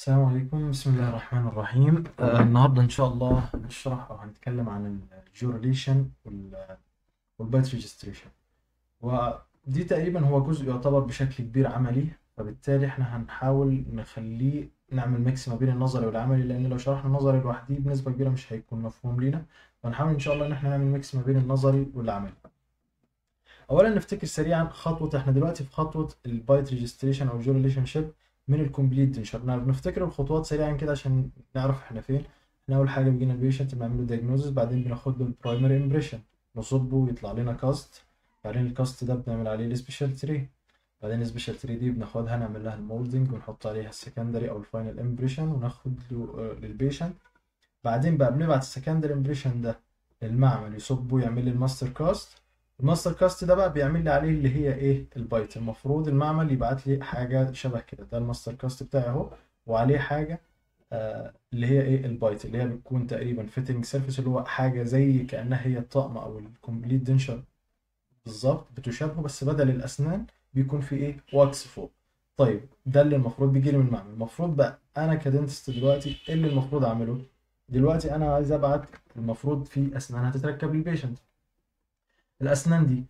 السلام عليكم بسم الله الرحمن الرحيم آه النهارده ان شاء الله هنشرح او هنتكلم عن الجيو ريليشن والبايت ريجستريشن ودي تقريبا هو جزء يعتبر بشكل كبير عملي فبالتالي احنا هنحاول نخليه نعمل ميكس ما بين النظري والعملي لان لو شرحنا النظري لوحده بنسبه كبيره مش هيكون مفهوم لينا فنحاول ان شاء الله ان احنا نعمل ميكس ما بين النظري والعملي اولا نفتكر سريعا خطوه احنا دلوقتي في خطوه البايت ريجستريشن او الجيو ريليشن شيب من الكومبليت دينشر نفتكر الخطوات سريعا كده عشان نعرف احنا فين احنا اول حاجه بيجينا البيشنت بنعمل له دايجنوزس بعدين بناخد له البرايمري امبريشن نصبه ويطلع لنا كاست بعدين الكاست ده بنعمل عليه السبيشال تري بعدين السبيشال تري دي بناخدها نعمل لها المولدنج ونحط عليها السكندري او الفاينل امبريشن وناخد له للبيشنت بعدين بقى بنبعت السكندري امبريشن ده للمعمل يصبه يعمل لي الماستر كاست الماستر كاست ده بقى بيعمل لي عليه اللي هي ايه البايت المفروض المعمل يبعت لي حاجه شبه كده ده الماستر كاست بتاعي اهو وعليه حاجه آه اللي هي ايه البايت اللي هي بتكون تقريبا فيتنج سيرفيس اللي هو حاجه زي كانها هي الطقم او الكومبليت دنشر بالظبط بتشابهه بس بدل الاسنان بيكون في ايه واكس فوق طيب ده اللي المفروض بيجي لي من المعمل المفروض بقى انا كدنتست دلوقتي ايه اللي المفروض اعمله دلوقتي انا عايز ابعت المفروض في اسنان هتتركب للبيشنت الاسنان دي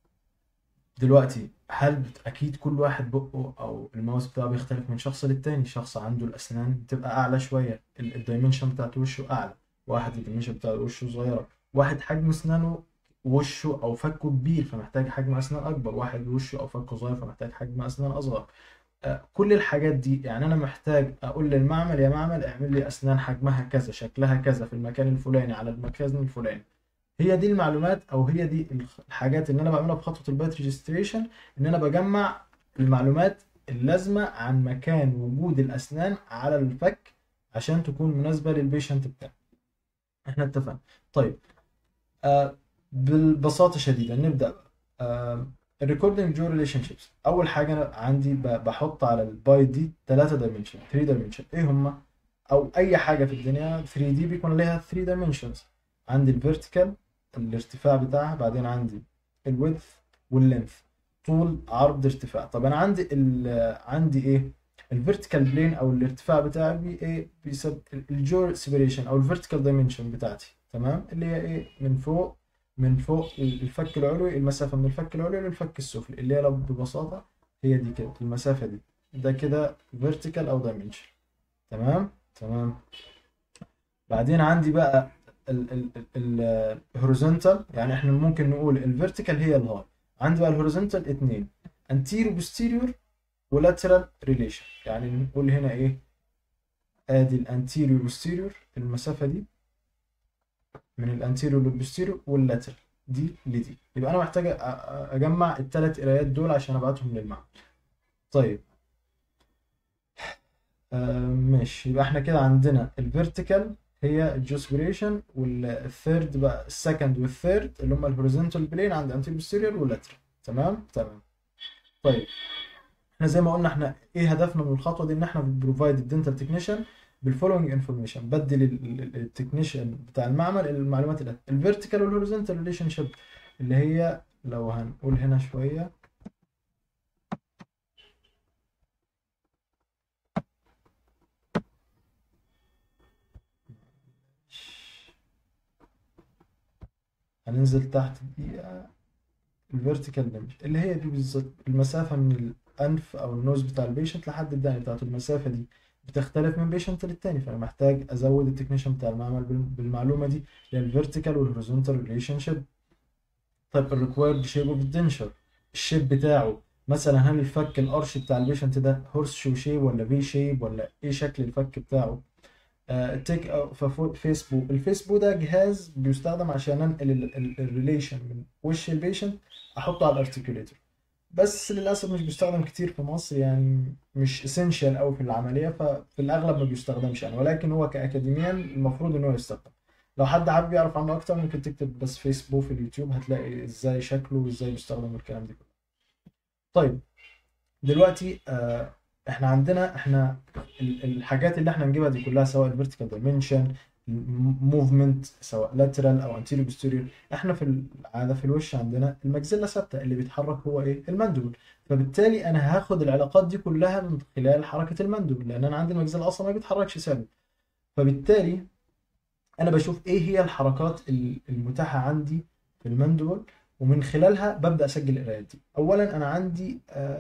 دلوقتي هل بت- اكيد كل واحد بقه او الماوس بتاعه بيختلف من شخص للتاني شخص عنده الاسنان بتبقى اعلى شويه ال- الدايمنشن بتاعت وشه اعلى واحد الدايمنشن بتاع وشه صغيره واحد حجم اسنانه وشه او فكه كبير فمحتاج حجم اسنان اكبر واحد وشه او فكه صغير فمحتاج حجم اسنان اصغر آه، كل الحاجات دي يعني انا محتاج اقول للمعمل يا معمل اعمل لي اسنان حجمها كذا شكلها كذا في المكان الفلاني على المكان الفلاني هي دي المعلومات او هي دي الخ- الحاجات اللي انا بعملها بخطوه البايت ريجستريشن ان انا بجمع المعلومات اللازمه عن مكان وجود الاسنان على الفك عشان تكون مناسبه للبيشنت بتاعي احنا اتفقنا طيب آه ببساطه شديده نبدا آه الريكوردنج جو ريليشن شيبس اول حاجه أنا عندي ب- بحط على البايت دي 3 دايمنشن 3 دايمنشن ايه هما او اي حاجه في الدنيا 3 دي بيكون لها 3 دايمنشنز عندي الفيرتيكال الارتفاع بتاعها بعدين عندي الويدث واللينث طول عرض ارتفاع طب انا عندي ال عندي ايه الفيرتيكال بلين او الارتفاع بتاعي بي ايه بيسب الجو سيبريشن او الفيرتيكال دايمنشن بتاعتي تمام اللي هي ايه من فوق من فوق الفك العلوي المسافه من الفك العلوي للفك السفلي اللي هي لو ببساطه هي دي كده المسافه دي ده كده فيرتيكال او دايمنشن تمام تمام بعدين عندي بقى الهوريزونتال يعني احنا ممكن نقول الفيرتيكال هي الهاي عندي بقى الهوريزونتال اتنين انتيريو بوستيريور ولاترال ريليشن يعني نقول هنا ايه ادي الانتيريو بوستيريور المسافه دي من الانتيريو للبوستيريور واللاترال دي لدي يبقى انا محتاج أ- أ- اجمع الثلاث قرايات دول عشان ابعتهم للمعمل طيب آه ماشي يبقى احنا كده عندنا الفيرتيكال هي الجوسبريشن والثيرد بقى السكند والثيرد اللي هم الهوريزونتال بلين عند انتيريور بوستيريور واللاترال تمام تمام طيب احنا زي ما قلنا احنا ايه هدفنا من الخطوه دي ان احنا بنبروفايد الدنتال تكنيشن بالفولوينج انفورميشن بدي التكنيشن بتاع المعمل المعلومات اللي الفيرتيكال والهوريزونتال ريليشن شيب اللي هي لو هنقول هنا شويه هننزل تحت دقيقه الفيرتيكال ديمج اللي هي دي بالظبط المسافة من الأنف أو النوز بتاع البيشنت لحد الدقن بتاعته المسافة دي بتختلف من بيشنت للتاني فأنا محتاج أزود التكنيشن بتاع المعمل بال- بالمعلومة دي للفيرتيكال والهوريزونتال ريليشن شيب طيب الريكوايرد شيب اوف الدنشر الشيب بتاعه مثلا هل الفك القرش بتاع البيشنت ده هورس شو شيب ولا في شيب ولا ايه شكل الفك بتاعه تيك فيسبوك الفيسبوك ده جهاز بيستخدم عشان انقل الريليشن من وش البيشنت احطه على الارتكيوليتر بس للاسف مش بيستخدم كتير في مصر يعني مش اسينشال قوي في العمليه ففي الاغلب ما بيستخدمش يعني ولكن هو كاكاديميا المفروض ان هو يستخدم لو حد حابب يعرف عنه اكتر ممكن تكتب بس فيسبوك في اليوتيوب هتلاقي ازاي شكله وازاي بيستخدم والكلام ده كله طيب دلوقتي آه احنا عندنا احنا ال- الحاجات اللي احنا نجيبها دي كلها سواء الفيرتيكال دايمنشن موفمنت سواء لاترال او انتيريور بوستيريور احنا في العاده في الوش عندنا المجزله ثابته اللي بيتحرك هو ايه المندبل فبالتالي انا هاخد العلاقات دي كلها من خلال حركه المندوب لان انا عندي المجزره اصلا ما بيتحركش ثابت فبالتالي انا بشوف ايه هي الحركات ال- المتاحه عندي في المندوبل ومن خلالها ببدا اسجل القراءات دي اولا انا عندي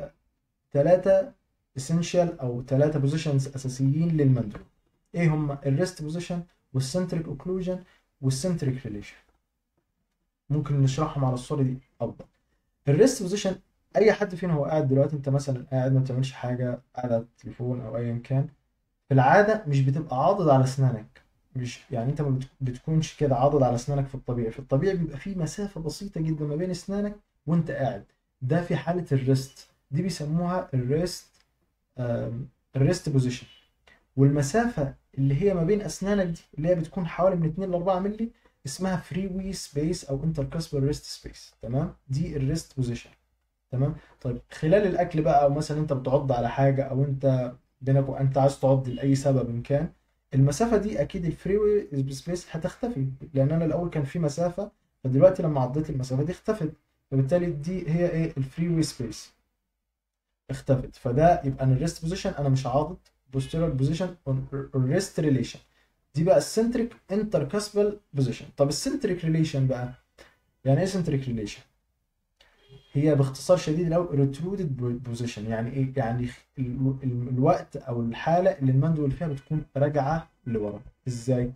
ثلاثه اسينشال او ثلاثه بوزيشنز اساسيين للمندوبل ايه هم الريست بوزيشن والسنتريك اوكلوجن والسنتريك ريليشن ممكن نشرحهم على الصوره دي افضل الريست بوزيشن اي حد فينا هو قاعد دلوقتي انت مثلا قاعد ما بتعملش حاجه قاعد على التليفون او ايا كان في العاده مش بتبقى عاضد على اسنانك مش يعني انت ما بت- بتكونش كده عاضد على اسنانك في الطبيعي في الطبيعي بيبقى في مسافه بسيطه جدا ما بين اسنانك وانت قاعد ده في حاله الريست دي بيسموها الريست آم، الريست بوزيشن والمسافه اللي هي ما بين اسنانك دي اللي هي بتكون حوالي من 2 ل 4 مللي اسمها فري وي سبيس او انتركاسبال ريست سبيس تمام دي الريست بوزيشن تمام طيب خلال الاكل بقى او مثلا انت بتعض على حاجه او انت بينك وانت عايز تعض لاي سبب إن كان المسافه دي اكيد الفري وي سبيس هتختفي لان انا الاول كان في مسافه فدلوقتي لما عضيت المسافه دي اختفت فبالتالي دي هي ايه الفري وي سبيس اختفت فده يبقى انا الريست بوزيشن انا مش عاضد posterior position on rest relation دي بقى السنتريك انتركاسبال بوزيشن طب السنتريك ريليشن بقى يعني ايه سنتريك ريليشن هي باختصار شديد لو روترودد بوزيشن يعني ايه يعني ال- ال- الوقت او الحاله اللي المندول فيها بتكون راجعه لورا ازاي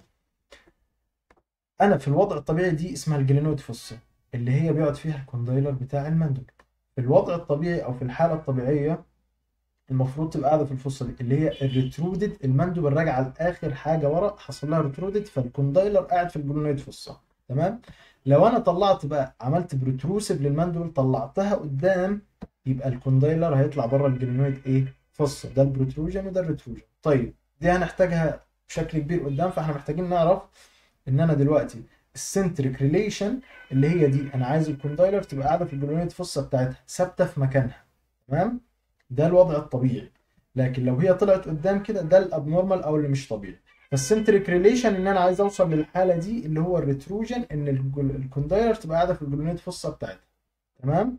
انا في الوضع الطبيعي دي اسمها الجلينويد فوسا اللي هي بيقعد فيها الكوندايلر بتاع المندول في الوضع الطبيعي او في الحاله الطبيعيه المفروض تبقى قاعده في الفصه دي اللي هي الريترودد المندوب الراجعه لاخر حاجه ورا حصل لها ريترودد فالكوندايلر قاعد في الجلونويد فصه تمام لو انا طلعت بقى عملت بروتروسيف للمندوب طلعتها قدام يبقى الكوندايلر هيطلع بره الجلونويد ايه فصه ده البروتروجن وده الريتروجن طيب دي هنحتاجها بشكل كبير قدام فاحنا محتاجين نعرف ان انا دلوقتي السنتريك ريليشن اللي هي دي انا عايز الكوندايلر تبقى قاعده في الجلونويد فصه بتاعتها ثابته في مكانها تمام ده الوضع الطبيعي لكن لو هي طلعت قدام كده ده الابنورمال او اللي مش طبيعي فالسنتريك ريليشن ان انا عايز اوصل للحاله دي اللي هو الريتروجن ان الجل- الكوندايلر تبقى قاعده في الجلونيد فصه بتاعتها تمام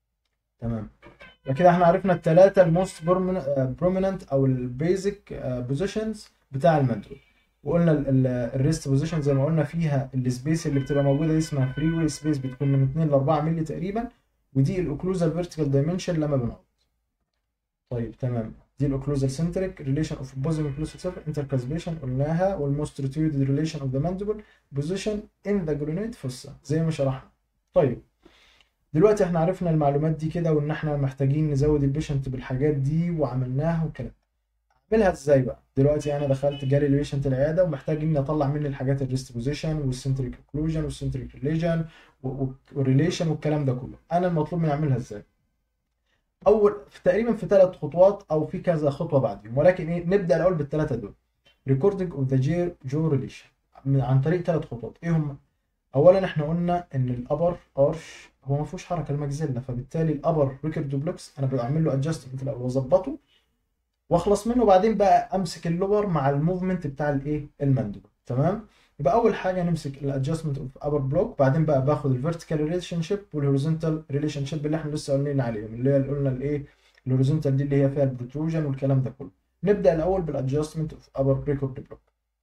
تمام يبقى كده احنا عرفنا الثلاثه الموست بروميننت او البيزك بوزيشنز بتاع المندول وقلنا الريست بوزيشن زي ما قلنا فيها السبيس اللي بتبقى موجوده دي اسمها فري واي سبيس بتكون من 2 ل 4 مللي تقريبا ودي الاوكلوزال فيرتيكال دايمنشن لما بنقعد طيب تمام دي الاوكلوزال سنتريك ريليشن اوف opposing occlusal surface intercusation قلناها والموست روتيودد ريليشن اوف ذا mandible بوزيشن ان ذا جرونيد فوسا زي ما شرحنا طيب دلوقتي احنا عرفنا المعلومات دي كده وان احنا محتاجين نزود البيشنت بالحاجات دي وعملناها وكده اعملها ازاي بقى دلوقتي انا دخلت جالي البيشنت العياده ومحتاج اني اطلع مني الحاجات الريست بوزيشن والسنتريك اوكلوجن والسنتريك ريليجن والريليشن والكلام ده كله انا المطلوب مني اعملها ازاي اول في تقريبا في ثلاث خطوات او في كذا خطوه بعدهم ولكن ايه نبدا الاول بالثلاثه دول ريكوردنج اوف ذا جير جو ريليشن عن طريق ثلاث خطوات ايه هم اولا احنا قلنا ان الابر ارش هو ما فيهوش حركه المجزله فبالتالي الابر ريكورد دوبلكس انا بعمل له ادجستمنت الاول واظبطه واخلص منه وبعدين بقى امسك اللور مع الموفمنت بتاع الايه المندوب تمام يبقى اول حاجه نمسك الادجستمنت اوف ابر بلوك بعدين بقى باخد الفيرتيكال ريليشن شيب والهوريزونتال ريليشن شيب اللي احنا لسه قايلين عليهم اللي هي اللي قلنا الايه الهوريزونتال دي اللي هي فيها البروتروجن والكلام ده كله نبدا الاول بالادجستمنت اوف ابر ريكورد بلوك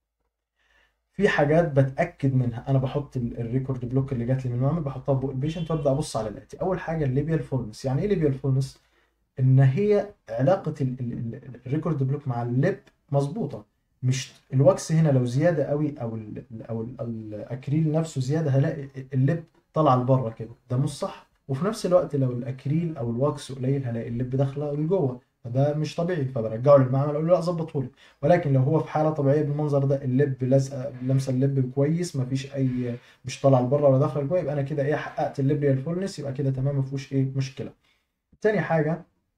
في حاجات بتاكد منها انا بحط ال- الريكورد بلوك اللي جات لي من المعمل بحطها فوق البيشنت وابدا ابص على الاتي اول حاجه الليبيال فولنس يعني ايه ليبيال فولنس ان هي علاقه ال- ال- ال- الريكورد بلوك مع الليب مظبوطه مش الواكس هنا لو زياده قوي او ال او ال الاكريل نفسه زياده هلاقي اللب طالعه لبره كده ده مش صح وفي نفس الوقت لو الاكريل او الواكس قليل هلاقي اللب داخله لجوه فده مش طبيعي فبرجعه للمعمل اقول له لا ظبطه لي ولكن لو هو في حاله طبيعيه بالمنظر ده اللب لازقه لامسه اللب كويس مفيش اي مش طالعه لبره ولا داخله لجوه يبقى انا كده ايه حققت الليبريال فولنس يبقى كده تمام مفيهوش ايه مشكله تاني حاجه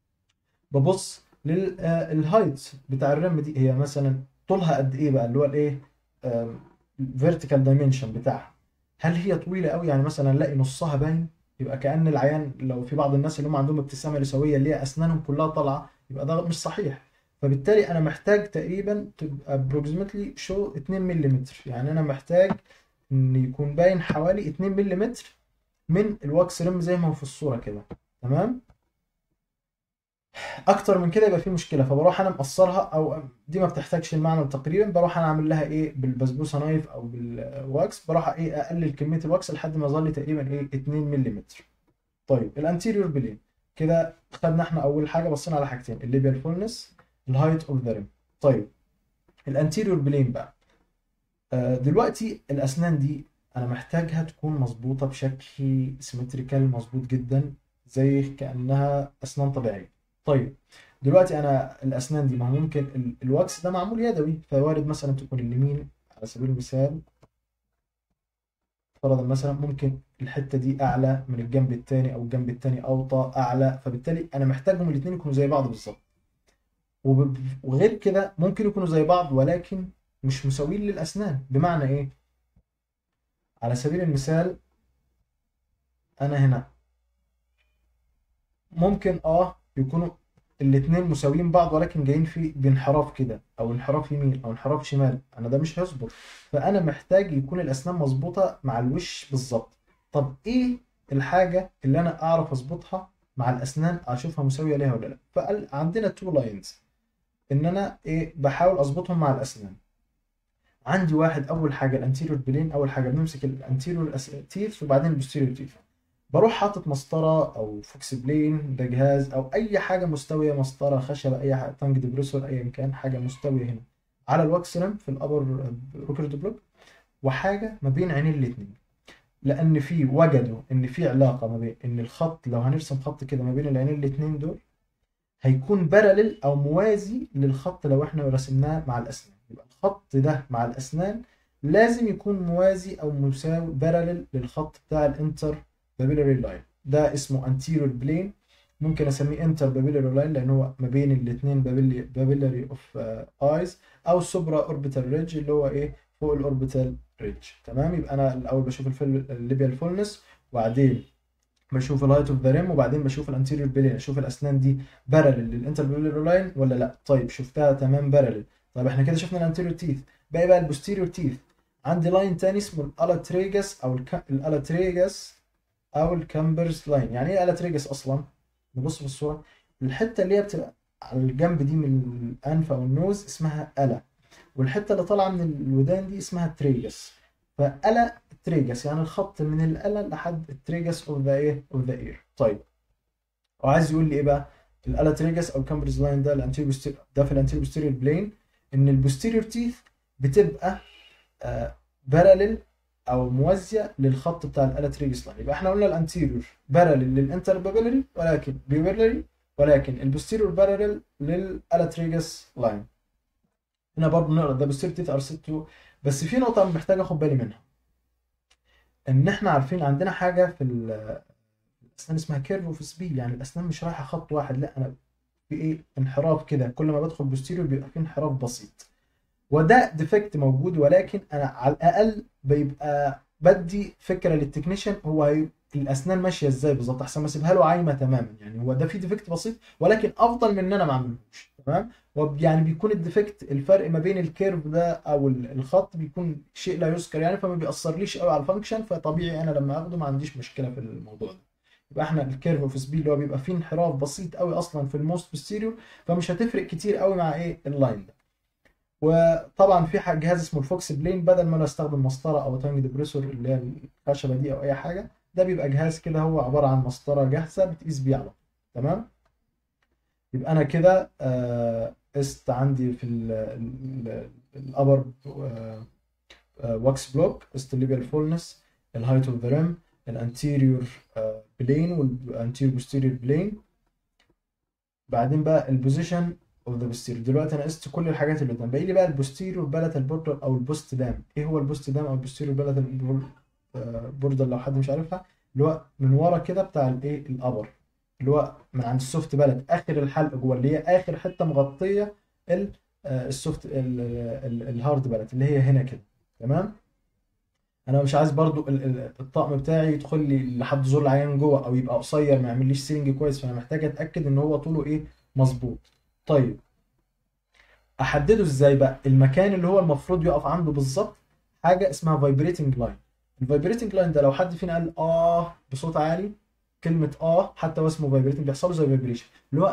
ببص للهايت بتاع الرم دي هي مثلا طولها قد ايه بقى اللي هو الايه فيرتيكال دايمنشن بتاعها هل هي طويله قوي يعني مثلا الاقي نصها باين يبقى كأن العيان لو في بعض الناس اللي هم عندهم ابتسامه لسويه اللي هي اسنانهم كلها طالعه يبقى ده مش صحيح فبالتالي انا محتاج تقريبا تبقى ابروكسيمتلي شو 2 ملم يعني انا محتاج ان يكون باين حوالي 2 ملم من الواكس ريم زي ما هو في الصوره كده تمام اكتر من كده يبقى في مشكله فبروح انا مقصرها او دي ما بتحتاجش المعمل تقريبا بروح انا اعمل لها ايه بالبسبوسه نايف او بالواكس بروح ايه اقلل كميه الواكس لحد ما يظل لي تقريبا ايه 2 ملم طيب الانتيريور بلين كده خدنا احنا اول حاجه بصينا على حاجتين الليبيال فولنس الهايت اوف ذا ريم طيب الانتيريور بلين بقى آه دلوقتي الاسنان دي انا محتاجها تكون مظبوطه بشكل سيمتريكال مظبوط جدا زي كانها اسنان طبيعيه طيب دلوقتي انا الاسنان دي ما هو ممكن ال- الواكس ده معمول يدوي فوارد مثلا تكون اليمين على سبيل المثال فرضا مثلا ممكن الحته دي اعلى من الجنب التاني او الجنب التاني اوطى اعلى فبالتالي انا محتاجهم الاثنين يكونوا زي بعض بالظبط وب- وغير كده ممكن يكونوا زي بعض ولكن مش مساويين للاسنان بمعنى ايه على سبيل المثال انا هنا ممكن اه يكونوا الاتنين مساويين بعض ولكن جايين في بانحراف كده او انحراف يمين او انحراف شمال انا ده مش هيظبط فانا محتاج يكون الاسنان مظبوطه مع الوش بالظبط طب ايه الحاجه اللي انا اعرف اظبطها مع الاسنان اشوفها مساويه ليها ولا لا فعندنا تو لاينز ان انا ايه بحاول اظبطهم مع الاسنان عندي واحد اول حاجه الانتيريور بلين اول حاجه بنمسك الانتيريور تيث وبعدين البوستيريور تيث بروح حاطط مسطره او فوكس بلين ده جهاز او اي حاجه مستويه مسطره خشبه اي حاجه تانج ديبريسور ايا كان حاجه مستويه هنا على الواكس ريم في الابر روكرد بلوك وحاجه ما بين عينين الاثنين لان في وجدوا ان في علاقه ما بين ان الخط لو هنرسم خط كده ما بين العينين الاثنين دول هيكون بارلل او موازي للخط لو احنا رسمناه مع الاسنان يبقى الخط ده مع الاسنان لازم يكون موازي او مساوي بارلل للخط بتاع الانتر بابيلاري لاين ده اسمه انتيريور بلين ممكن اسميه انتر بابيلاري لاين لان هو ما بين الاثنين بابيلاري اوف ايز او سوبرا اوربيتال ريدج اللي هو ايه فوق الاوربيتال ريدج تمام يبقى انا الاول بشوف الليبيال فولنس وبعدين بشوف الهايت اوف ذا ريم وبعدين بشوف الانتيريور بلين اشوف الاسنان دي بارلل للانتر بابيلاري لاين ولا لا طيب شفتها تمام بارلل طيب احنا كده شفنا الانتيريور تيث باقي بقى البوستيريور تيث عندي لاين تاني اسمه الالاتريجس او الالاتريجس او الكامبرز لاين يعني ايه الاتريجس اصلا نبص في الصوره الحته اللي هي بتبقى على الجنب دي من الانف او النوز اسمها الا والحته اللي طالعه من الودان دي اسمها تريجس فالا تريجس يعني الخط من الالا لحد التريجس اوف ذا ايه اوف ذا اير طيب وعايز يقول لي ايه بقى الالا تريجس او الكامبرز لاين ده الانتيريور ده في الانتيريور بوستيريور بلين ان البوستيريور تيث بتبقى آه بارلل او موازيه للخط بتاع الالاتريجس لاين يبقى احنا قلنا الانتيريور بارلل للانتر بابيلري ولكن بيبيلري ولكن البوستيريور بارلل للالاتريجس لاين هنا برضه نقرا ده بوستيريور تيث ار 2 بس في نقطه محتاج اخد بالي منها ان احنا عارفين عندنا حاجه في الاسنان اسمها كيرف اوف سبيد يعني الاسنان مش رايحه خط واحد لا انا في ايه انحراف كده كل ما بدخل بوستيريور بيبقى في انحراف بسيط وده ديفكت موجود ولكن انا على الاقل بيبقى بدي فكره للتكنيشن هو هي الاسنان ماشيه ازاي بالظبط احسن ما اسيبها له عايمه تماما يعني هو ده في ديفكت بسيط ولكن افضل من ان انا ما اعملهوش تمام يعني بيكون الديفكت الفرق ما بين الكيرف ده او الخط بيكون شيء لا يذكر يعني فما بيأثرليش قوي على الفانكشن فطبيعي انا لما اخده ما عنديش مشكله في الموضوع ده يبقى احنا الكيرف اوف سبيد اللي هو بيبقى فيه انحراف بسيط قوي اصلا في الموست بوستيريور فمش هتفرق كتير قوي مع ايه اللاين ده وطبعا في جهاز اسمه الفوكس بلين بدل ما انا استخدم مسطره او تانج ديبريسور اللي هي الخشبه دي او اي حاجه ده بيبقى جهاز كده هو عباره عن مسطره جاهزه بتقيس بيه على تمام يبقى انا كده آه قست عندي في الابر واكس بلوك قست الليبيال فولنس الهايت اوف ذا ريم الانتيريور بلين والانتيريور بوستيريور بلين بعدين بقى البوزيشن اوف ذا بوستيريور دلوقتي انا قست كل الحاجات اللي قدام باقي لي بقى البوستيريور بالاتال بوردر او البوست دام ايه هو البوست دام او البوستيريور بالاتال بوردر لو حد مش عارفها اللي هو من ورا كده بتاع الايه الابر اللي هو من عند السوفت بالت اخر الحلق جوه اللي هي اخر حته مغطيه السوفت الهارد بالت اللي هي هنا كده تمام انا مش عايز برضو الطقم بتاعي يدخل لي لحد زور العيان جوه او يبقى قصير ما يعمليش سيلنج كويس فانا محتاج اتاكد ان هو طوله ايه مظبوط طيب احدده ازاي بقى المكان اللي هو المفروض يقف عنده بالظبط حاجه اسمها فايبريتنج لاين الفايبريتنج لاين ده لو حد فينا قال اه بصوت عالي كلمه اه حتى هو اسمه فايبريتنج بيحصل له زي فايبريشن اللي هو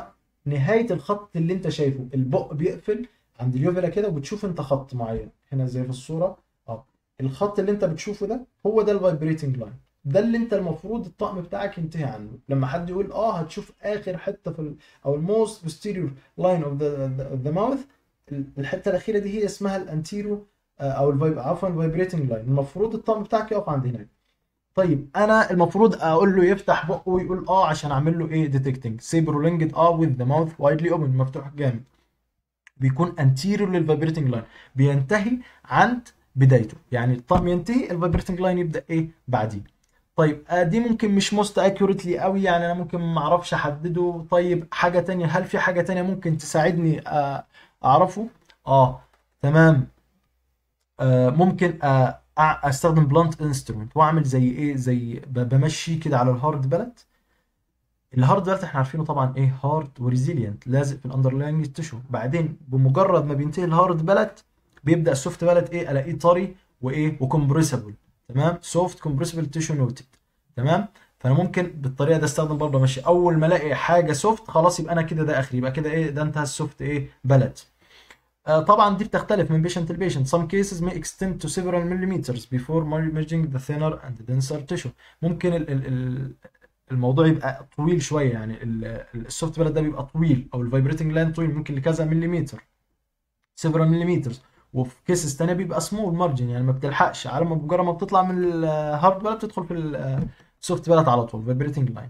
نهايه الخط اللي انت شايفه البق بيقفل عند اليوفيلا كده وبتشوف انت خط معين هنا زي في الصوره اه الخط اللي انت بتشوفه ده هو ده الفايبريتنج لاين ده اللي انت المفروض الطقم بتاعك ينتهي عنه لما حد يقول اه هتشوف اخر حته في ال او الموست posterior لاين اوف ذا ذا ماوث الحته الاخيره دي هي اسمها الانتيرو او الفايب عفوا الفايبريتنج لاين المفروض الطقم بتاعك يقف عند هناك طيب انا المفروض اقول له يفتح بقه ويقول اه عشان اعمل له ايه ديتكتنج سي برولينجد اه with the mouth widely open مفتوح جامد بيكون anterior للفايبريتنج لاين بينتهي عند بدايته يعني الطقم ينتهي الفايبريتنج لاين يبدا ايه بعديه طيب آه دي ممكن مش موست اكيوريتلي قوي يعني انا ممكن ما اعرفش احدده طيب حاجه تانية هل في حاجه تانية ممكن تساعدني آه اعرفه اه تمام آه ممكن آه استخدم بلانت انسترومنت واعمل زي ايه زي بمشي كده على الهارد بلت الهارد بلت احنا عارفينه طبعا ايه هارد وريزيلينت لازق في الاندرلاينج تيشو بعدين بمجرد ما بينتهي الهارد بلت بيبدا السوفت بلت ايه الاقيه طري وايه وكمبريسبل تمام سوفت كومبريسبل تيشو نوتد تمام فانا ممكن بالطريقه دي استخدم برضه ماشي اول ما الاقي حاجه سوفت خلاص يبقى انا كده ده اخري يبقى كده ايه ده انتهى السوفت ايه بلت آه طبعا دي بتختلف من patient to patient some cases may extend to several millimeters before merging the thinner and denser tissue ممكن ال ال ال الموضوع يبقى طويل شويه يعني السوفت بلد ده بيبقى طويل او الفايبريتنج لاين طويل ممكن لكذا مليمتر several millimeters وفي كيسز تانية بيبقى سمول مارجن يعني ما بتلحقش على ما مجرد ما بتطلع من الهارد بلد بتدخل في السوفت بلد على طول فايبريتنج لاين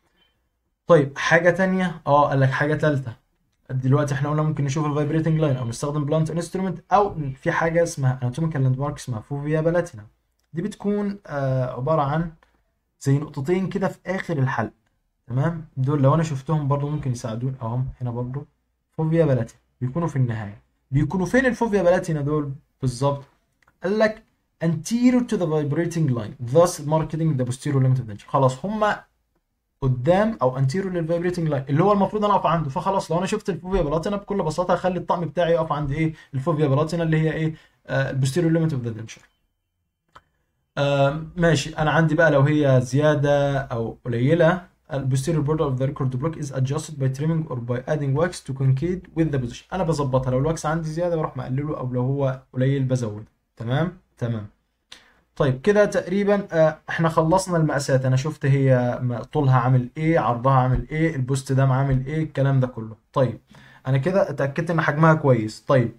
طيب حاجه تانية اه قال لك حاجه ثالثه دلوقتي احنا قلنا ممكن نشوف الفايبريتنج لاين او نستخدم بلانت انسترومنت او في حاجه اسمها اناتوميكال لاند مارك اسمها فوفيا بلاتينا دي بتكون آه عباره عن زي نقطتين كده في اخر الحلق تمام دول لو انا شفتهم برضو ممكن يساعدون اهم هنا برضو فوفيا بلاتينا بيكونوا في النهايه بيكونوا فين الفوفيا بلاتينا دول بالظبط قال لك anterior to the vibrating line thus marketing the posterior limit of danger خلاص هما قدام او انتيرو للفايبريتنج لاين اللي هو المفروض انا اقف عنده فخلاص لو انا شفت الفوفيا بلاتينا بكل بساطه هخلي الطقم بتاعي يقف عند ايه الفوفيا بلاتينا اللي هي ايه البوستيريور ليميت اوف ذا دنشر ماشي انا عندي بقى لو هي زياده او قليله البوستيريور border of the record block is adjusted by trimming or by adding wax to concave with the position انا بظبطها لو الواكس عندي زياده بروح مقلله او لو هو قليل بزوده تمام تمام طيب كده تقريبا احنا خلصنا المقاسات انا شفت هي طولها عامل ايه عرضها عامل ايه البوست ده عامل ايه الكلام ده كله طيب انا كده اتاكدت ان حجمها كويس طيب